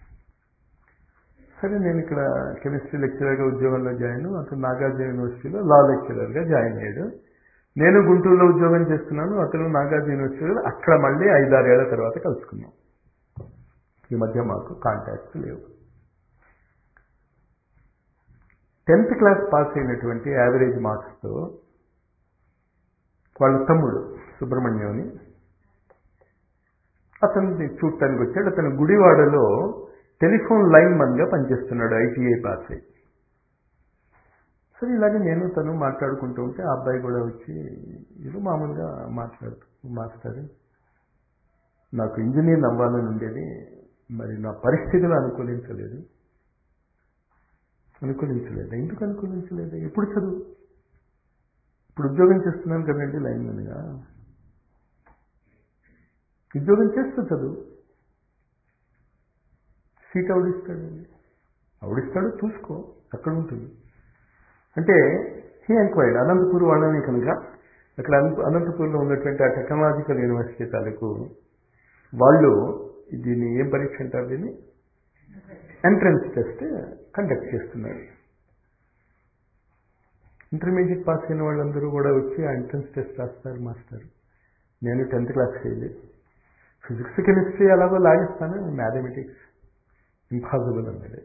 సరే నేను ఇక్కడ కెమిస్ట్రీ లెక్చరర్గా ఉద్యోగంలో జాయిన్ అతను నాగార్జున యూనివర్సిటీలో లా లెక్చరర్గా జాయిన్ అయ్యాడు నేను గుంటూరులో ఉద్యోగం చేస్తున్నాను అతను నాగార్జున యూనివర్సిటీలో అక్కడ మళ్ళీ ఐదారేళ్ల తర్వాత కలుసుకున్నాం ఈ మధ్య మాకు కాంటాక్ట్స్ లేవు టెన్త్ క్లాస్ పాస్ అయినటువంటి యావరేజ్ మార్క్స్తో వాళ్ళ తమ్ముడు సుబ్రహ్మణ్యం అని అతన్ని చూడటానికి వచ్చాడు అతను గుడివాడలో టెలిఫోన్ లైన్ మన్గా పనిచేస్తున్నాడు ఐటీఐ పాస్ అయ్యి సరే ఇలాగే నేను తను మాట్లాడుకుంటూ ఉంటే ఆ అబ్బాయి కూడా వచ్చి ఇది మామూలుగా మాట్లాడుతూ మాస్టర్ నాకు ఇంజనీర్ అవ్వాలని ఉండేది మరి నా పరిస్థితులు అనుకూలించలేదు అనుకూలించలేదు ఎందుకు అనుకూలించలేదు ఎప్పుడు చదువు ఇప్పుడు ఉద్యోగం చేస్తున్నాను కదండి లైన్మెన్గా ఉద్యోగం చేస్తూ చదువు సీట్ అవడిస్తాడండి అవడిస్తాడు చూసుకో అక్కడ ఉంటుంది అంటే హీ ఎంక్వైర్డ్ అనంతపూర్ వాళ్ళని కనుక అక్కడ అనంతపూర్లో ఉన్నటువంటి ఆ టెక్నాలజికల్ యూనివర్సిటీ తాలూకు వాళ్ళు దీన్ని ఏం పరీక్ష అంటారు దీన్ని ఎంట్రన్స్ టెస్ట్ కండక్ట్ చేస్తున్నారు ఇంటర్మీడియట్ పాస్ అయిన వాళ్ళందరూ కూడా వచ్చి ఆ ఎంట్రన్స్ టెస్ట్ రాస్తారు మాస్టర్ నేను tenth class fail physics chemistry అలాగో లాగిస్తాను మ్యాథమెటిక్స్ ఇంపాసిబుల్ అన్నది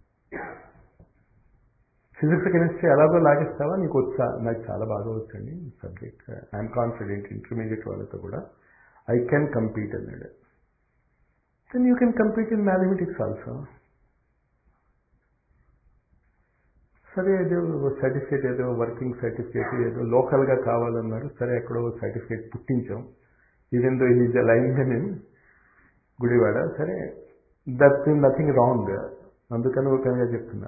ఫిజిక్స్ కెమిస్ట్రీ ఎలాగో లాగిస్తావా నీకు వచ్చా నాకు చాలా బాగా వచ్చండి సబ్జెక్ట్ ఐఎమ్ కాన్ఫిడెంట్ ఇంటర్మీడియట్ వాళ్ళతో కూడా ఐ కెన్ కంపీట్ అన్నాడు then you can compete in mathematics also సరే ఏదో సర్టిఫికేట్ ఏదో వర్కింగ్ సర్టిఫికేట్ ఏదో లోకల్గా కావాలన్నారు సరే ఎక్కడో సర్టిఫికేట్ పుట్టించాం ఇదేందో ఇది లైన్ ఇన్ గుడివాడ సరే దట్ నథింగ్ రాంగ్ అందుకని ఒకగా చెప్తున్నా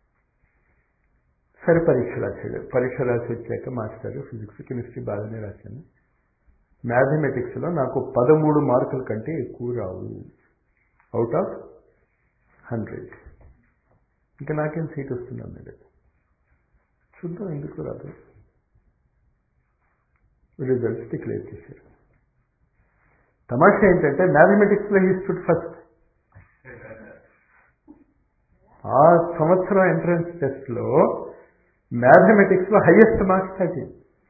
సరే పరీక్ష రాశాడు పరీక్ష రాసి వచ్చాక మాస్టర్ ఫిజిక్స్ కెమిస్ట్రీ బాగానే రాశాను మ్యాథమెటిక్స్లో నాకు పదమూడు మార్కుల కంటే ఎక్కువ రావు అవుట్ ఆఫ్ హండ్రెడ్ ఇంకా నాకేం సీట్ వస్తుంది అన్నాడు చూద్దాం ఎందుకు రాదు రిజల్ట్స్ డిక్లేర్ చేశారు తమాషా ఏంటంటే మ్యాథమెటిక్స్లో హీ స్టూడ్ ఫస్ట్ ఆ సంవత్సరం ఎంట్రన్స్ టెస్ట్లో మ్యాథమెటిక్స్లో హైయెస్ట్ మార్క్స్ తాకింది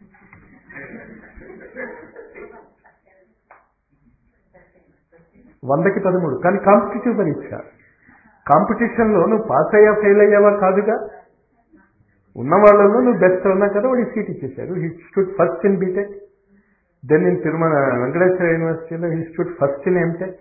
వందకి పదమూడు కానీ కాంపిటేటివ్ పరీక్ష కాంపిటీషన్లో నువ్వు పాస్ అయ్యా ఫెయిల్ అయ్యావా కాదుగా ఉన్న వాళ్ళలో నువ్వు బెస్ట్ ఉన్నా కదా వాడికి సీట్ ఇచ్చేశారు he stood first in BTech then in Tirumala Venkateswara యూనివర్సిటీలో he stood first in MTech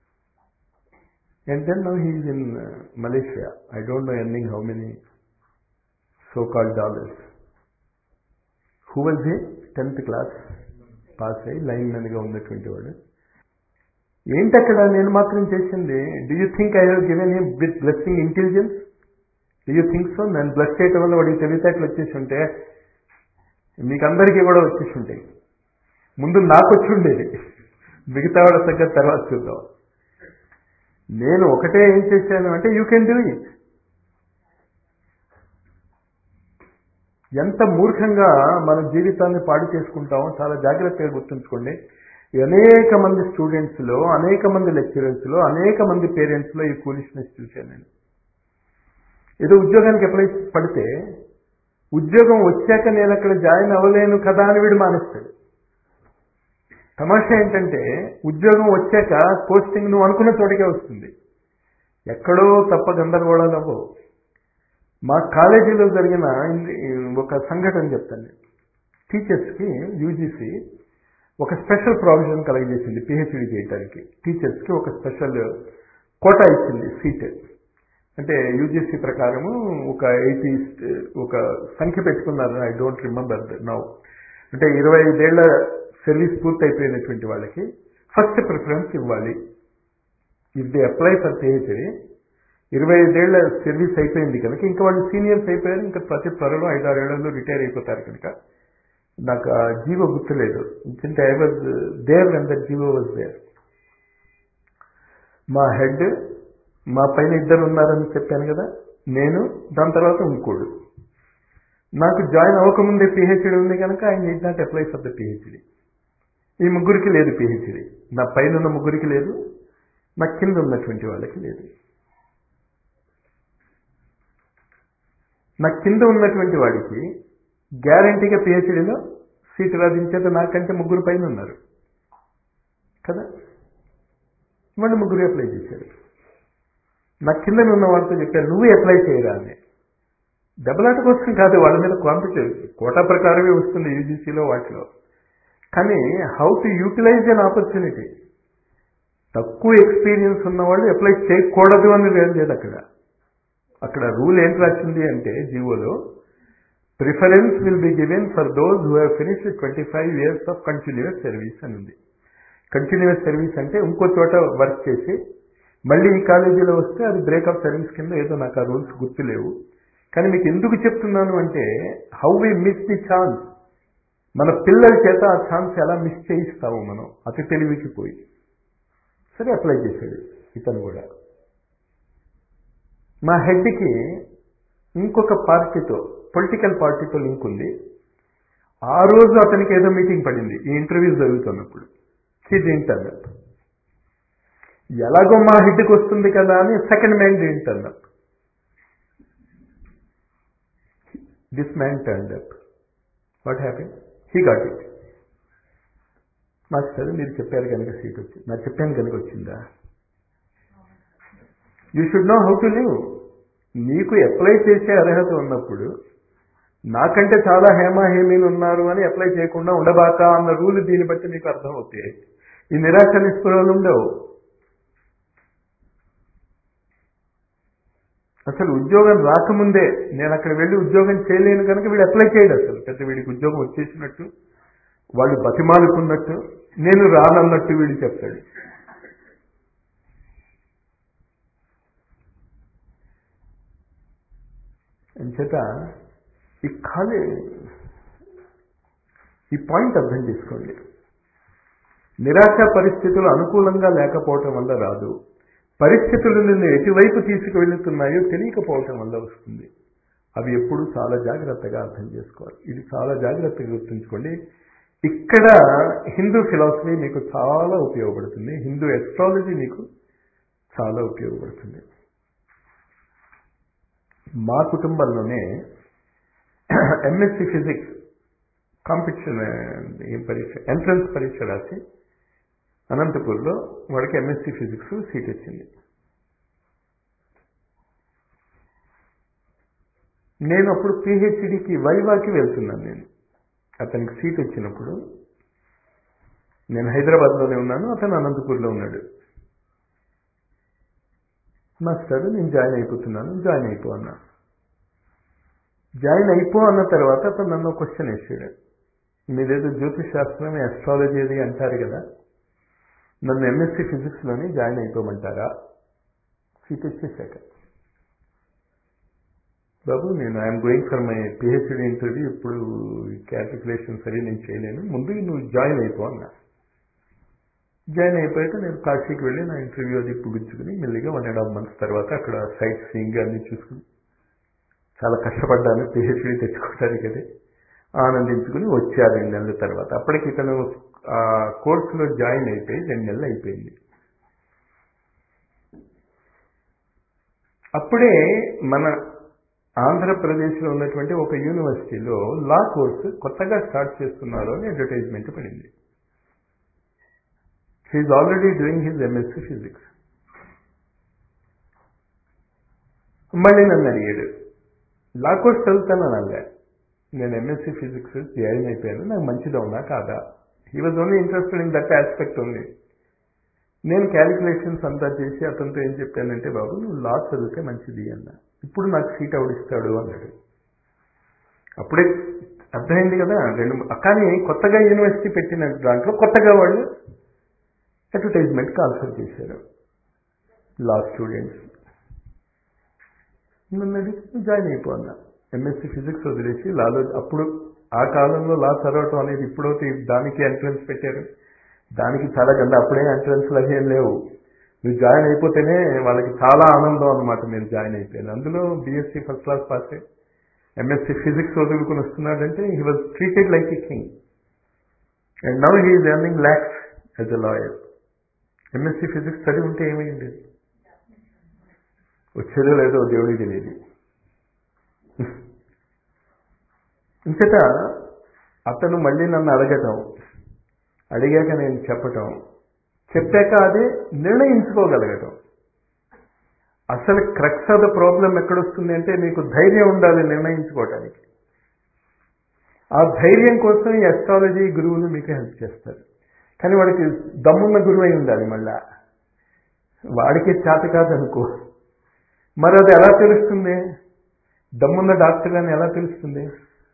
and then now he's in Malaysia I don't know earning how many so called dollars who was he tenth class pass అయ్యి line మెన్గా ఉన్నటువంటి వాడు ఏంటక్కడ నేను మాత్రం చేసింది do you think I have given him with blessing intelligence do you think so నేను bless చేయటం వల్ల వాడికి తెలివితేటలు వచ్చేసి ఉంటే మీకు అందరికీ కూడా వచ్చేసి ఉంటాయి ముందు నాకు వచ్చి ఉండేది మిగతా వాళ్ళ సంగతి తర్వాత చూద్దాం నేను ఒకటే ఏం చేశాను అంటే యూ కెన్ డూ ఇట్ ఎంత మూర్ఖంగా మన జీవితాన్ని పాడు చేసుకుంటామో చాలా జాగ్రత్తగా గుర్తుంచుకోండి అనేక మంది స్టూడెంట్స్లో అనేక మంది లెక్చరర్స్లో అనేక మంది పేరెంట్స్లో ఈ కూలిష్నెస్ చూశాను నేను ఏదో ఉద్యోగానికి అప్లై పడితే ఉద్యోగం వచ్చాక నేను అక్కడ జాయిన్ అవ్వలేను కదా అని వీడు మానేస్తాడు తమాషా ఏంటంటే ఉద్యోగం వచ్చాక పోస్టింగ్ నువ్వు అనుకున్న చోటికే వస్తుంది ఎక్కడో తప్ప గందరగోళాలు అవ్వవు మా కాలేజీలో జరిగిన ఒక సంఘటన చెప్తాను నేను టీచర్స్కి యూజీసీ ఒక స్పెషల్ ప్రావిజన్ కలగజేసింది పిహెచ్డి చేయడానికి టీచర్స్కి ఒక స్పెషల్ కోటా ఇచ్చింది సీట్ అంటే యూజీసీ ప్రకారము ఒక ఎయిటీ ఒక సంఖ్య పెట్టుకున్నారు ఐ డోంట్ రిమెంబర్ నౌ అంటే ఇరవై ఐదేళ్ల సర్వీస్ పూర్తి అయిపోయినటువంటి వాళ్ళకి ఫస్ట్ ప్రిఫరెన్స్ ఇవ్వాలి if they apply for PhD ఇరవై ఐదేళ్ల సర్వీస్ అయిపోయింది కనుక ఇంకా వాళ్ళు సీనియర్స్ అయిపోయారు ఇంకా ప్రతి త్వరలో ఐదారేళ్లలో రిటైర్ అయిపోతారు కనుక నాకు ఆ జీవో గుర్తులేదు ఎందుకంటే I was there when that GO was there మా హెడ్ మా పైన ఇద్దరు ఉన్నారని చెప్పాను కదా నేను దాని తర్వాత ఇంకోడు నాకు జాయిన్ అవ్వకముందే పిహెచ్డి ఉంది కనుక I need not apply for the PhD ఈ ముగ్గురికి లేదు పిహెచ్డి నా పైన ఉన్న ముగ్గురికి లేదు నా కింద ఉన్నటువంటి వాళ్ళకి లేదు నా కింద ఉన్నటువంటి వాడికి గ్యారంటీగా పిహెచ్డీలో సీటు రాధించేది నాకంటే ముగ్గురు పైన ఉన్నారు కదా వాళ్ళు ముగ్గురు అప్లై చేశారు నా కింద ఉన్న వాళ్ళతో చెప్పారు నువ్వు అప్లై చేయరా అని దెబ్బలాట కోసం కాదు వాళ్ళ మీద కాంపిటేటివ్ కోటా ప్రకారమే వస్తుంది యూజీసీలో వాటిలో కానీ how to utilize an opportunity తక్కువ ఎక్స్పీరియన్స్ ఉన్న వాళ్ళు అప్లై చేయకూడదు అని లేదు అక్కడ అక్కడ రూల్ ఏంటి రాసింది అంటే జీవోలో preference will be given for those who have finished twenty five years of continuous service అని ఉంది కంటిన్యూస్ సర్వీస్ అంటే ఇంకో చోట వర్క్ చేసి మళ్ళీ ఈ కాలేజీలో వస్తే అది బ్రేక్ ఆఫ్ సర్వీస్ కింద ఏదో నాకు ఆ రూల్స్ గుర్తులేవు కానీ మీకు ఎందుకు చెప్తున్నాను అంటే how we miss the chance మన పిల్లల చేత ఆ ఛాన్స్ ఎలా మిస్ చేయిస్తాము మనం అతి తెలివికి పోయి సరే అప్లై చేశాడు ఇతను కూడా మా హెడ్కి ఇంకొక పార్టీతో పొలిటికల్ పార్టీతో లింక్ ఉంది ఆ రోజు అతనికి ఏదో మీటింగ్ పడింది ఈ ఇంటర్వ్యూ జరుగుతున్నప్పుడు హీజ్ ఇంటర్నప్ ఎలాగో మా హెడ్కి వస్తుంది కదా అని second man interrupt this man turn up what happy he got it master మీరు చెప్పారు కనుక సీట్ వచ్చింది నాకు చెప్పాను కనుక వచ్చిందా you should know how to live నీకు అప్లై చేసే అర్హత ఉన్నప్పుడు నాకంటే చాలా హేమా హేమీలు ఉన్నారు అని అప్లై చేయకుండా ఉండబాక అన్న రూల్ దీన్ని బట్టి నీకు అర్థమవుతాయి ఈ నిరాశ నిస్పృహలు ఉండవు అసలు ఉద్యోగం రాకముందే నేను అక్కడ వెళ్ళి ఉద్యోగం చేయలేను కనుక వీడు అప్లై చేయడు అసలు పెద్ద వీడికి ఉద్యోగం వచ్చేసినట్టు వాళ్ళు బతిమాలుకున్నట్టు నేను రానన్నట్టు వీడు చెప్తాడు అంచేత ఈ ఖాళీ ఈ పాయింట్ అర్థం చేసుకోండి నిరాశ పరిస్థితులు అనుకూలంగా లేకపోవటం వల్ల రాదు పరిస్థితులు నిన్ను ఎటువైపు తీసుకువెళ్తున్నాయో తెలియకపోవటం వల్ల వస్తుంది అవి ఎప్పుడు చాలా జాగ్రత్తగా అర్థం చేసుకోవాలి ఇది చాలా జాగ్రత్తగా గుర్తుంచుకోండి ఇక్కడ హిందూ ఫిలాసఫీ మీకు చాలా ఉపయోగపడుతుంది హిందూ ఎస్ట్రాలజీ మీకు చాలా ఉపయోగపడుతుంది మా కుటుంబంలోనే ఎంఎస్సి ఫిజిక్స్ కాంపిటీషన్ ఏం పరీక్ష ఎంట్రన్స్ పరీక్ష రాసి అనంతపూర్లో వాడికి ఎంఎస్సి ఫిజిక్స్ సీట్ వచ్చింది నేను అప్పుడు పిహెచ్డికి వైవాకి వెళ్తున్నాను నేను అతనికి సీట్ వచ్చినప్పుడు నేను హైదరాబాద్లోనే ఉన్నాను అతను అనంతపూర్లో ఉన్నాడు మాస్టర్ నేను జాయిన్ అయిపోతున్నాను జాయిన్ అయిపో అన్నా జాయిన్ అయిపో అన్న తర్వాత అతను నన్ను క్వశ్చన్ వేసాడు మీరేదో జ్యోతిష్ శాస్త్రం అస్ట్రాలజీ అది అంటారు కదా నన్ను ఎంఎస్సి ఫిజిక్స్లోనే జాయిన్ అయిపోమంటారా సీట్ వచ్చేసాక బాబు నేను I'm going for my PhD interview ఇప్పుడు క్యాలిక్యులేషన్స్ అది నేను చేయలేను ముందు నువ్వు జాయిన్ అయిపో అన్నా జాయిన్ అయిపోయాక నేను కాశీకి వెళ్ళి నా ఇంటర్వ్యూ అది పుగించుకుని మెల్లిగా వన్ అండ్ హాఫ్ మంత్స్ తర్వాత అక్కడ సైట్ సీయింగ్ అన్ని చూసుకుని చాలా కష్టపడ్డాను పిహెచ్డీ తెచ్చుకోవడానికి అది ఆనందించుకుని వచ్చా రెండు నెలల తర్వాత అప్పటికి ఇతను ఆ కోర్సులో జాయిన్ అయిపోయి రెండు నెలలు అయిపోయింది అప్పుడే మన ఆంధ్రప్రదేశ్లో ఉన్నటువంటి ఒక యూనివర్సిటీలో లా కోర్సు కొత్తగా స్టార్ట్ చేస్తున్నారు అని అడ్వర్టైజ్మెంట్ పడింది he's already doing his MSc physics మళ్ళీ నన్ను అడిగాడు లా కోర్స్ చదువుతాను అలా నేను ఎంఎస్సి ఫిజిక్స్ జాయిన్ అయిపోయాను నాకు మంచిది అవునా కాదా he was only interested in that aspect only నేను క్యాలిక్యులేషన్స్ అంతా చేసి అతనితో ఏం చెప్పానంటే బాబు నువ్వు లా చదివితే మంచిది అన్న ఇప్పుడు నాకు సీట్ ఎవడిస్తాడు అన్నాడు అప్పుడే అర్థమైంది కదా రెండు కానీ కొత్తగా యూనివర్సిటీ పెట్టిన దాంట్లో కొత్తగా వాళ్ళు అడ్వర్టైజ్మెంట్ కాన్సర్ చేశారు లా స్టూడెంట్స్ నన్ను అడిగి జాయిన్ అయిపోన్నా ఎంఎస్సి ఫిజిక్స్ వదిలేసి లాలో అప్పుడు ఆ కాలంలో లా చదవటం అనేది ఇప్పుడైతే దానికి ఎంట్రన్స్ పెట్టారు దానికి చాలా గంద అప్పుడే ఎంట్రన్స్లు అవి ఏం లేవు నువ్వు జాయిన్ అయిపోతేనే వాళ్ళకి చాలా ఆనందం అనమాట మీరు జాయిన్ అయిపోయాను అందులో BSc first class pass MSc physics వదులుకుని వస్తున్నాడంటే he was treated like a king and now he's earning lakhs as a lawyer MSc physics చదివి ఉంటే ఏమైంది వచ్చేదో లేదో దేవుడికి తెలియదు ఇంకట అతను మళ్ళీ నన్ను అడగటం అడిగాక నేను చెప్పటం చెప్పాక అది నిర్ణయించుకోగలగటం అసలు క్రక్స్ ఆఫ్ ద ప్రాబ్లం ఎక్కడొస్తుంది అంటే మీకు ధైర్యం ఉండాలి నిర్ణయించుకోవటానికి ఆ ధైర్యం కోసం ఈ అస్ట్రాలజీ గురువులు మీకు హెల్ప్ చేస్తారు కానీ వాడికి దమ్మున్న గురువు అయి ఉండాలి మళ్ళా వాడికి చేత కాదనుకో మరి అది ఎలా తెలుస్తుంది దమ్మున్న డాక్టర్ అని ఎలా తెలుస్తుంది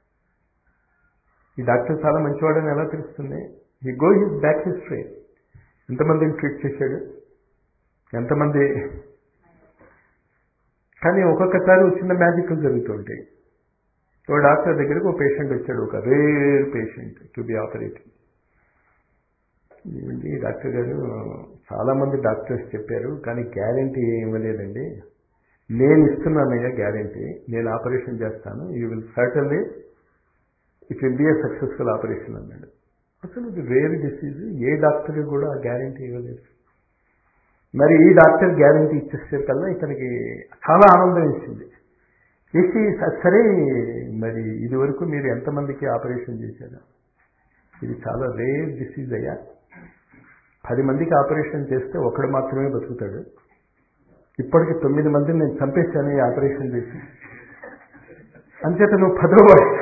ఈ డాక్టర్ చాలా మంచివాడని ఎలా తెలుస్తుంది ఈ గో హిస్ బ్యాక్ హిస్టరీ ఎంతమందిని ట్రీట్ చేశాడు ఎంతమంది కానీ ఒక్కొక్కసారి చిన్న మ్యాజిక్ జరుగుతుంటాయి ఓ డాక్టర్ దగ్గరికి ఒక పేషెంట్ వచ్చాడు ఒక rare patient to be operating ఏంటి డాక్టర్ గారు చాలామంది డాక్టర్స్ చెప్పారు కానీ గ్యారంటీ ఏం ఇవ్వలేదండి నేను ఇస్తున్నానయ్యా గ్యారంటీ నేను ఆపరేషన్ చేస్తాను you will certainly it will be a successful operation అన్నాడు అసలు ఇది రేర్ డిసీజ్ ఏ డాక్టర్ కూడా ఆ గ్యారంటీ ఇవ్వలేదు మరి ఈ డాక్టర్ గ్యారంటీ ఇచ్చేసే కల్లా ఇతనికి చాలా ఆనందం ఇచ్చింది చేసి సరే మరి ఇది వరకు మీరు ఎంతమందికి ఆపరేషన్ చేశారు ఇది చాలా రేర్ డిసీజ్ అయ్యా పది మందికి ఆపరేషన్ చేస్తే ఒకడు మాత్రమే బతుకుతాడు ఇప్పటికి తొమ్మిది మందిని నేను చంపేశాను ఈ ఆపరేషన్ చేసి అంచేత నువ్వు పదో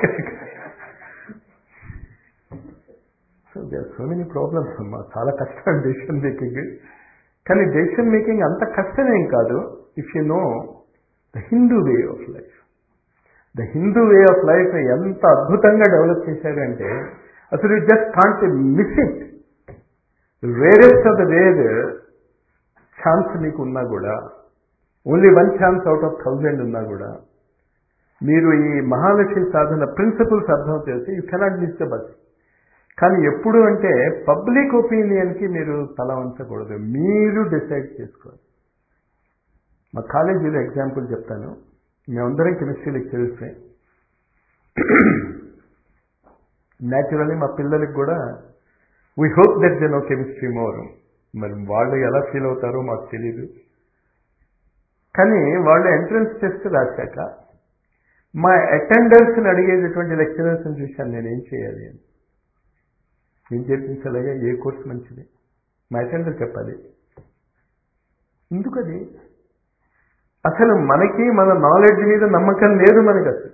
so there so many problems అమ్మా చాలా కష్టం డెసిషన్ మేకింగ్ కానీ డెసిషన్ మేకింగ్ అంత కష్టమేం కాదు if you know the Hindu way of life the Hindu way of life ఎంత అద్భుతంగా డెవలప్ చేశారంటే అసలు you just can't miss it rarest of the rare chance మీకు ఉన్నా కూడా only one chance out of thousand ఉన్నా కూడా మీరు ఈ మహాలక్ష్మి సాధన ప్రిన్సిపల్స్ అర్థం చేస్తే you cannot miss the bus కానీ ఎప్పుడు అంటే పబ్లిక్ ఒపీనియన్కి మీరు తల వంచకూడదు మీరు డిసైడ్ చేసుకోవాలి మా కాలేజీలో ఎగ్జాంపుల్ చెప్తాను మేమందరం కెమిస్ట్రీ లెక్చరర్సే న్యాచురల్లీ మా పిల్లలకి కూడా we hope that they know chemistry more మరి వాళ్ళు ఎలా ఫీల్ అవుతారో మాకు తెలియదు కానీ వాళ్ళు ఎంట్రన్స్ టెస్ట్ రాశాక మా అటెండర్స్ని అడిగేటటువంటి లెక్చరర్స్ని చూశాను నేను ఏం చేయాలి అని ఏం చేపించాలయ్యా ఏ కోర్స్ మంచిది మా అటెండర్ చెప్పాలి ఎందుకది అసలు మనకి మన నాలెడ్జ్ మీద నమ్మకం లేదు మనకి అసలు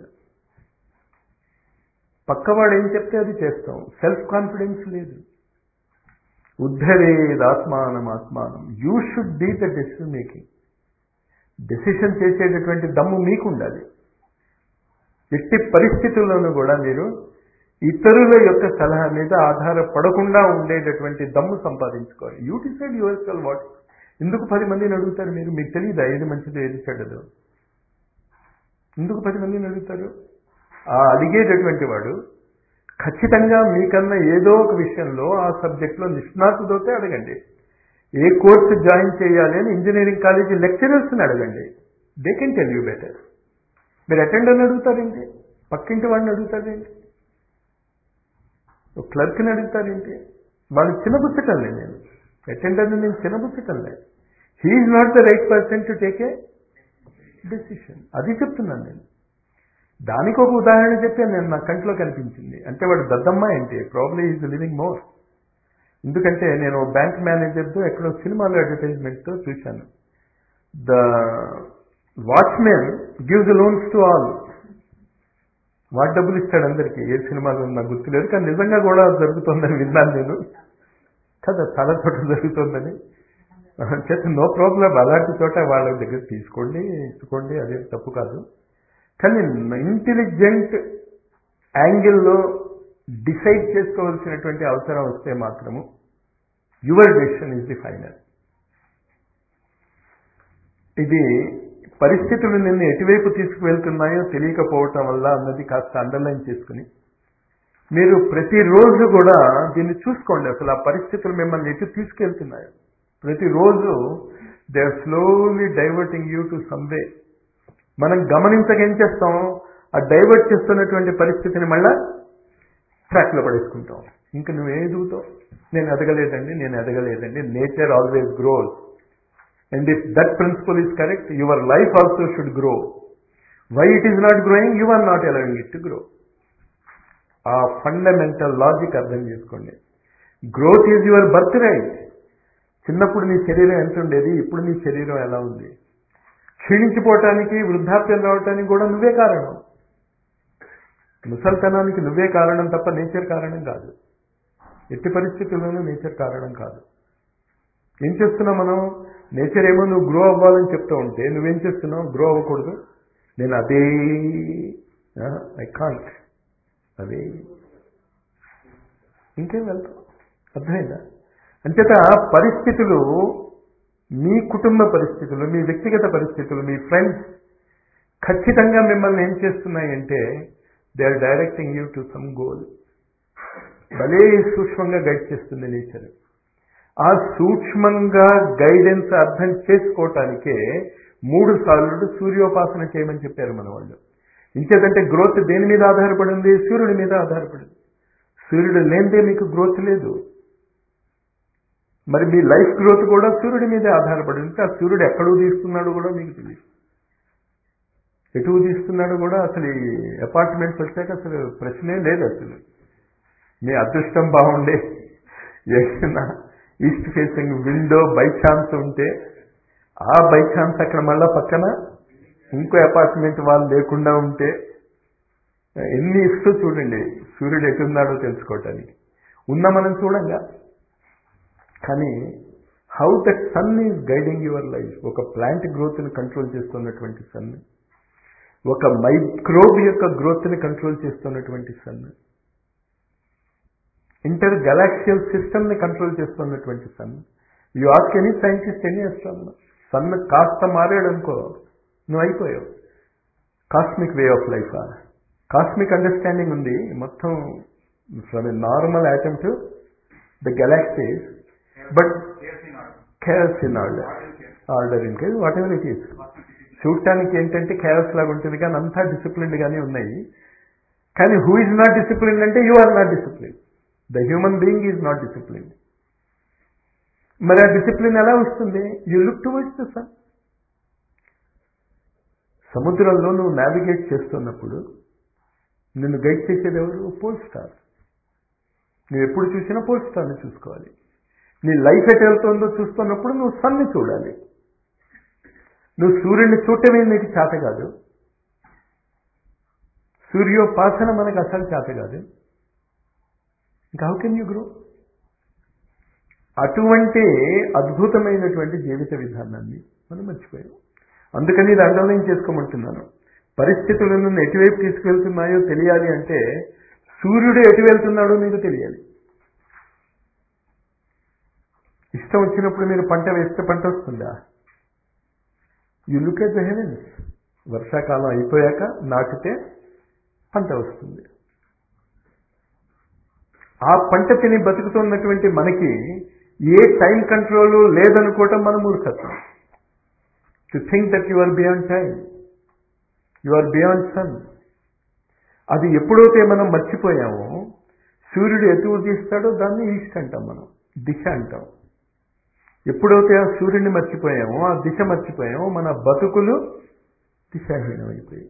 పక్కవాడు ఏం చెప్తే అది చేస్తాం సెల్ఫ్ కాన్ఫిడెన్స్ లేదు ఉద్ధరేది ఆత్మానం ఆత్మానం you should be the decision making decision చేసేటటువంటి దమ్ము మీకు ఉండాలి ఎట్టి పరిస్థితుల్లోనూ కూడా మీరు ఇతరుల యొక్క సలహా మీద ఆధారపడకుండా ఉండేటటువంటి దమ్ము సంపాదించుకోవాలి you decide your self what ఎందుకు పది మందిని అడుగుతారు మీరు మీకు తెలియదా ఏది మంచిదో ఏది చెడ్డదో ఎందుకు పది మందిని అడుగుతారు ఆ అడిగేటటువంటి వాడు ఖచ్చితంగా మీకన్నా ఏదో ఒక విషయంలో ఆ సబ్జెక్ట్లో నిష్ణాతుదైతే అడగండి ఏ కోర్సు జాయిన్ చేయాలి అని ఇంజనీరింగ్ కాలేజీ లెక్చరర్స్ని అడగండి they can tell you better మీరు అటెండర్ని అడుగుతారేంటి పక్కింటి వాడిని అడుగుతారేంటి క్లర్క్ని అడుగుతారేంటి వాళ్ళు చిన్నబుచ్చటంలే నేను అటెండర్ని నేను చిన్నబుచ్చటంలే he's not the right person to take a decision అది చెప్తున్నాను నేను దానికి ఒక ఉదాహరణ చెప్పాను నేను నా కంట్లో కనిపించింది అంటే వాడు దద్దమ్మ ఏంటి ప్రాబ్లీ ఈజ్ లివింగ్ మోర్ ఎందుకంటే నేను బ్యాంక్ మేనేజర్తో ఎక్కడో సినిమాలో అడ్వర్టైజ్మెంట్తో చూశాను the watchman give the loans to all వాడు డబ్బులు ఇస్తాడు అందరికీ ఏ సినిమాలో నాకు గుర్తులేదు కానీ నిజంగా కూడా జరుగుతుందని విన్నాను నేను కదా చాలా చోట జరుగుతుందని చేత నో ప్రాబ్లం అలాంటి చోట వాళ్ళ దగ్గర తీసుకోండి ఇచ్చుకోండి అదే తప్పు కాదు కానీ ఇంటెలిజెంట్ యాంగిల్లో డిసైడ్ చేసుకోవాల్సినటువంటి అవసరం వస్తే మాత్రము your decision is the final ఇది పరిస్థితులు నిన్ను ఎటువైపు తీసుకువెళ్తున్నాయో తెలియకపోవటం వల్ల అన్నది కాస్త అండర్లైన్ చేసుకుని మీరు ప్రతిరోజు కూడా దీన్ని చూసుకోండి అసలు ఆ పరిస్థితులు మిమ్మల్ని ఎటు తీసుకెళ్తున్నాయో ప్రతిరోజు they are slowly diverting you to some way మనం గమనించక ఏం చేస్తాం ఆ డైవర్ట్ చేస్తున్నటువంటి పరిస్థితిని మళ్ళా ట్రాక్లో పడేసుకుంటాం ఇంకా నువ్వు ఏం ఎదుగుతావు నేను ఎదగలేదండి నేను ఎదగలేదండి nature always grows and if that principle is correct your life also should grow why it is not growing you are not allowing it to grow ఆ ఫండమెంటల్ లాజిక్ అర్థం చేసుకోండి growth is your birth right చిన్నప్పుడు నీ శరీరం ఎంత ఉండేది ఇప్పుడు నీ శరీరం ఎలా ఉంది క్షీణించిపోవటానికి వృద్ధాప్యం రావటానికి కూడా నువ్వే కారణం ముసల్తనానికి నువ్వే కారణం తప్ప నేచర్ కారణం కాదు ఎట్టి పరిస్థితుల్లోనూ నేచర్ కారణం కాదు ఏం చేస్తున్నావు మనం నేచర్ ఏమో నువ్వు గ్రో అవ్వాలని చెప్తూ ఉంటే నువ్వేం చేస్తున్నావు గ్రో అవ్వకూడదు నేను అదే ఐ కాంట్ అదే ఇంకేం వెళ్తావు అర్థమైందా అంచేత పరిస్థితులు మీ కుటుంబ పరిస్థితులు మీ వ్యక్తిగత పరిస్థితులు మీ ఫ్రెండ్స్ ఖచ్చితంగా మిమ్మల్ని ఏం చేస్తున్నాయంటే they are directing you to some goal భలే సూక్ష్మంగా గైడ్ చేస్తుంది నేచర్ ఆ సూక్ష్మంగా గైడెన్స్ అర్థం చేసుకోవటానికే మూడు సార్లు సూర్యోపాసన చేయమని చెప్పారు మన వాళ్ళు ఇంకేదంటే గ్రోత్ దేని మీద ఆధారపడింది సూర్యుడి మీద ఆధారపడింది సూర్యుడు లేనిదే మీకు గ్రోత్ లేదు మరి మీ లైఫ్ గ్రోత్ కూడా సూర్యుడి మీదే ఆధారపడింది ఆ సూర్యుడు ఎక్కడో తీస్తున్నాడో కూడా మీకు తెలియదు ఎటు తీస్తున్నాడో కూడా అసలు ఈ అపార్ట్మెంట్స్ వచ్చాక అసలు ప్రశ్నే లేదు అసలు మీ అదృష్టం బాగుండే ఏదైనా east facing window by chance ఉంటే ఆ బై ఛాన్స్ అక్కడ మళ్ళా పక్కన ఇంకో అపార్ట్మెంట్ వాళ్ళు లేకుండా ఉంటే ఎన్ని ఇస్తూ చూడండి సూర్యుడు ఎటున్నాడో తెలుసుకోవటానికి ఉన్న మనం చూడంగా కానీ how that sun is guiding your life ఒక ప్లాంట్ గ్రోత్ని కంట్రోల్ చేస్తున్నటువంటి సన్ ఒక మైక్రోబ్ యొక్క గ్రోత్ని కంట్రోల్ చేస్తున్నటువంటి సన్ ఇంటర్ గెలాక్సియల్ సిస్టమ్ని కంట్రోల్ చేస్తున్నటువంటి sun you ask any scientist any astronomer sun కాస్త మారాడు అనుకో నువ్వు అయిపోయావు cosmic way of life cosmic understanding ఉంది మొత్తం from a normal item to the galaxies but కేరస్ in order order in case whatever it is చూడటానికి ఏంటంటే కేరస్ లాగా ఉంటుంది కానీ అంతా డిసిప్లిన్డ్ గానే ఉన్నాయి కానీ హూ ఇస్ నాట్ డిసిప్లిన్ అంటే you are not discipline the human being is not discipline మరి ఆ డిసిప్లిన్ ఎలా వస్తుంది you look towards the sun సముద్రంలో నువ్వు నావిగేట్ చేస్తున్నప్పుడు నిన్ను గైడ్ చేసేది ఎవరు పోల్ స్టార్ నువ్వు ఎప్పుడు చూసినా పోల్ స్టార్ని చూసుకోవాలి నీ లైఫ్ ఎటు వెళ్తుందో చూస్తున్నప్పుడు నువ్వు సన్ని చూడాలి నువ్వు సూర్యుడిని చూడటమే నీకు చేత కాదు సూర్యోపాసన మనకు అసలు చేత కాదు ఇంకా హౌ కెన్ యూ గ్రో అటువంటి అద్భుతమైనటువంటి జీవిత విధానాన్ని మనం మర్చిపోయాం అందుకని ఇది అండర్లైన్ చేసుకోమంటున్నాను పరిస్థితులు నన్ను ఎటువైపు తీసుకెళ్తున్నాయో తెలియాలి అంటే సూర్యుడు ఎటు వెళ్తున్నాడో మీకు తెలియాలి ఇష్టం వచ్చినప్పుడు మీరు పంట వేస్తే పంట వస్తుందా you look at the heavens వర్షాకాలం అయిపోయాక నాటితే పంట వస్తుంది ఆ పంట తిని బతుకుతున్నటువంటి మనకి ఏ టైం కంట్రోల్ లేదనుకోవటం మన మూర్ఖత్వం to think that you are beyond time you are beyond sun అది ఎప్పుడైతే మనం మర్చిపోయామో సూర్యుడు ఎటు తీస్తాడో దాన్ని ఈస్ట్ అంటాం మనం దిశ అంటాం ఎప్పుడైతే ఆ సూర్యుడిని మర్చిపోయామో ఆ దిశ మర్చిపోయామో మన బతుకులు దిశాహీనమైపోయాయి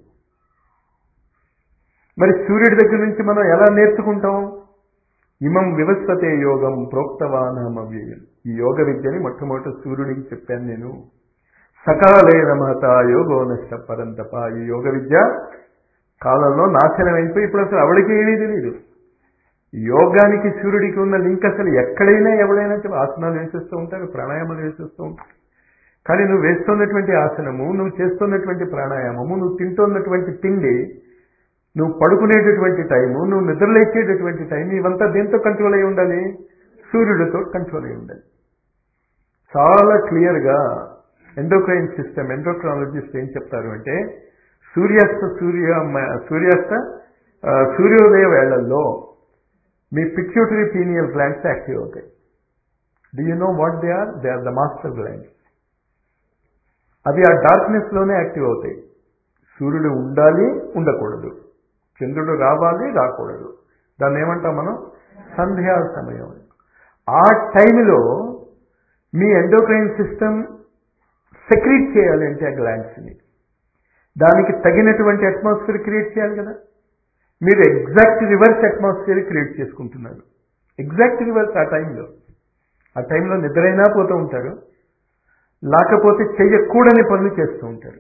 మరి సూర్యుడి దగ్గర నుంచి మనం ఎలా నేర్చుకుంటాం ఇమం వివస్వతే యోగం ప్రోక్తవానమవ్యయం ఈ యోగ విద్యని మొట్టమొదటి సూర్యుడికి చెప్పాను నేను సకాలే రమత యోగో నష్ట పరంతప ఈ యోగ విద్య కాలంలో నాశనం అయిపోయి ఇప్పుడు అసలు అవడికి ఏమీ తెలియదు యోగానికి సూర్యుడికి ఉన్న లింక్ అసలు ఎక్కడైనా ఎవడైనా చెప్ప- ఆసనాలు వేసేస్తూ ఉంటారు ప్రాణాయామాలు వేసేస్తూ ఉంటారు కానీ నువ్వు వేస్తున్నటువంటి ఆసనము నువ్వు చేస్తున్నటువంటి ప్రాణాయామము నువ్వు తింటున్నటువంటి తిండి నువ్వు పడుకునేటటువంటి టైము నువ్వు నిద్రలేచేటటువంటి టైం ఇవంతా దేంతో కంట్రోల్ అయి ఉండాలి సూర్యుడితో కంట్రోల్ అయి ఉండాలి చాలా క్లియర్గా ఎండోక్రైన్ సిస్టమ్ ఎండోక్రాలజిస్ట్ ఏం చెప్తారు అంటే సూర్యాస్త సూర్య మ- సూర్యాస్త ఆ, సూర్యోదయ వేళల్లో మీ పిట్యూటరీ పీనియల్ గ్లాండ్స్ యాక్టివ్ అవుతాయి do you know what they are they are the master glands అవి ఆ డార్క్నెస్ లోనే యాక్టివ్ అవుతాయి సూర్యుడు ఉండాలి ఉండకూడదు చంద్రుడు రావాలి రాకూడదు దాన్ని ఏమంటాం మనం సంధ్యా సమయం ఆ టైంలో మీ ఎండోక్రైన్ సిస్టమ్ సెక్రీట్ చేయాలి అంటే ఆ గ్లాండ్స్ని దానికి తగినటువంటి అట్మాస్ఫియర్ క్రియేట్ చేయాలి కదా మీరు ఎగ్జాక్ట్ రివర్స్ అట్మాస్ఫియర్ క్రియేట్ చేసుకుంటున్నారు ఎగ్జాక్ట్ రివర్స్ ఆ టైంలో ఆ టైంలో నిద్రైనా పోతూ ఉంటారు లేకపోతే చెయ్యకూడని పనులు చేస్తూ ఉంటారు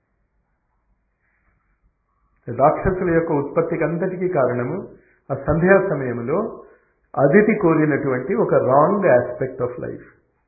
రాక్షసుల యొక్క ఉత్పత్తికి అంతటికీ కారణము ఆ సంధ్యా సమయంలో అదితి కోరినటువంటి ఒక రాంగ్ ఆస్పెక్ట్ ఆఫ్ లైఫ్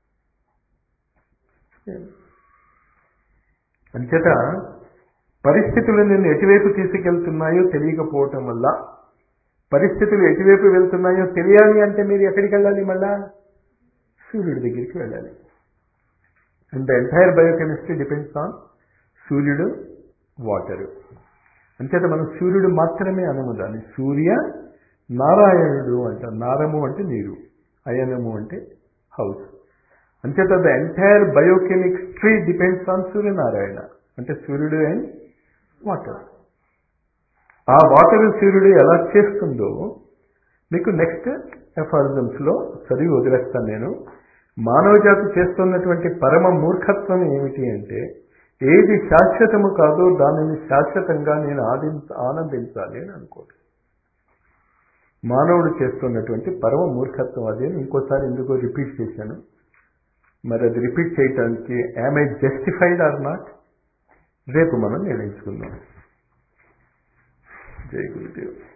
అంచేత పరిస్థితులు నిన్ను ఎటువైపు తీసుకెళ్తున్నాయో తెలియకపోవటం వల్ల పరిస్థితులు ఎటువైపు వెళ్తున్నాయో తెలియాలి అంటే మీరు ఎక్కడికి వెళ్ళాలి మళ్ళా సూర్యుడి దగ్గరికి వెళ్ళాలి and the entire biochemistry depends on సూర్యుడు వాటరు అంచేత మనం సూర్యుడు మాత్రమే అనము దాన్ని సూర్య నారాయణుడు అంటాం నారము అంటే నీరు అయనము అంటే హౌస్ అంచేత the entire biochemistry depends on Suryanarayana అంటే సూర్యుడు అండ్ వాటర్ ఆ వాటర్ సూర్యుడు ఎలా చేస్తుందో మీకు నెక్స్ట్ ఎఫారిజమ్స్లో చదివి వదిలేస్తాను నేను మానవ జాతి చేస్తున్నటువంటి పరమ మూర్ఖత్వం ఏమిటి అంటే ఏది శాశ్వతము కాదో దానిని శాశ్వతంగా నేను ఆదించ ఆనందించాలి అని అనుకోడు మానవుడు చేస్తున్నటువంటి పరమ మూర్ఖత్వం అదే అని ఇంకోసారి ఎందుకో రిపీట్ చేశాను మరి అది రిపీట్ చేయటానికి am I justified or not రేపు మనం నిర్ణయించుకుందాం జై గురుదేవ్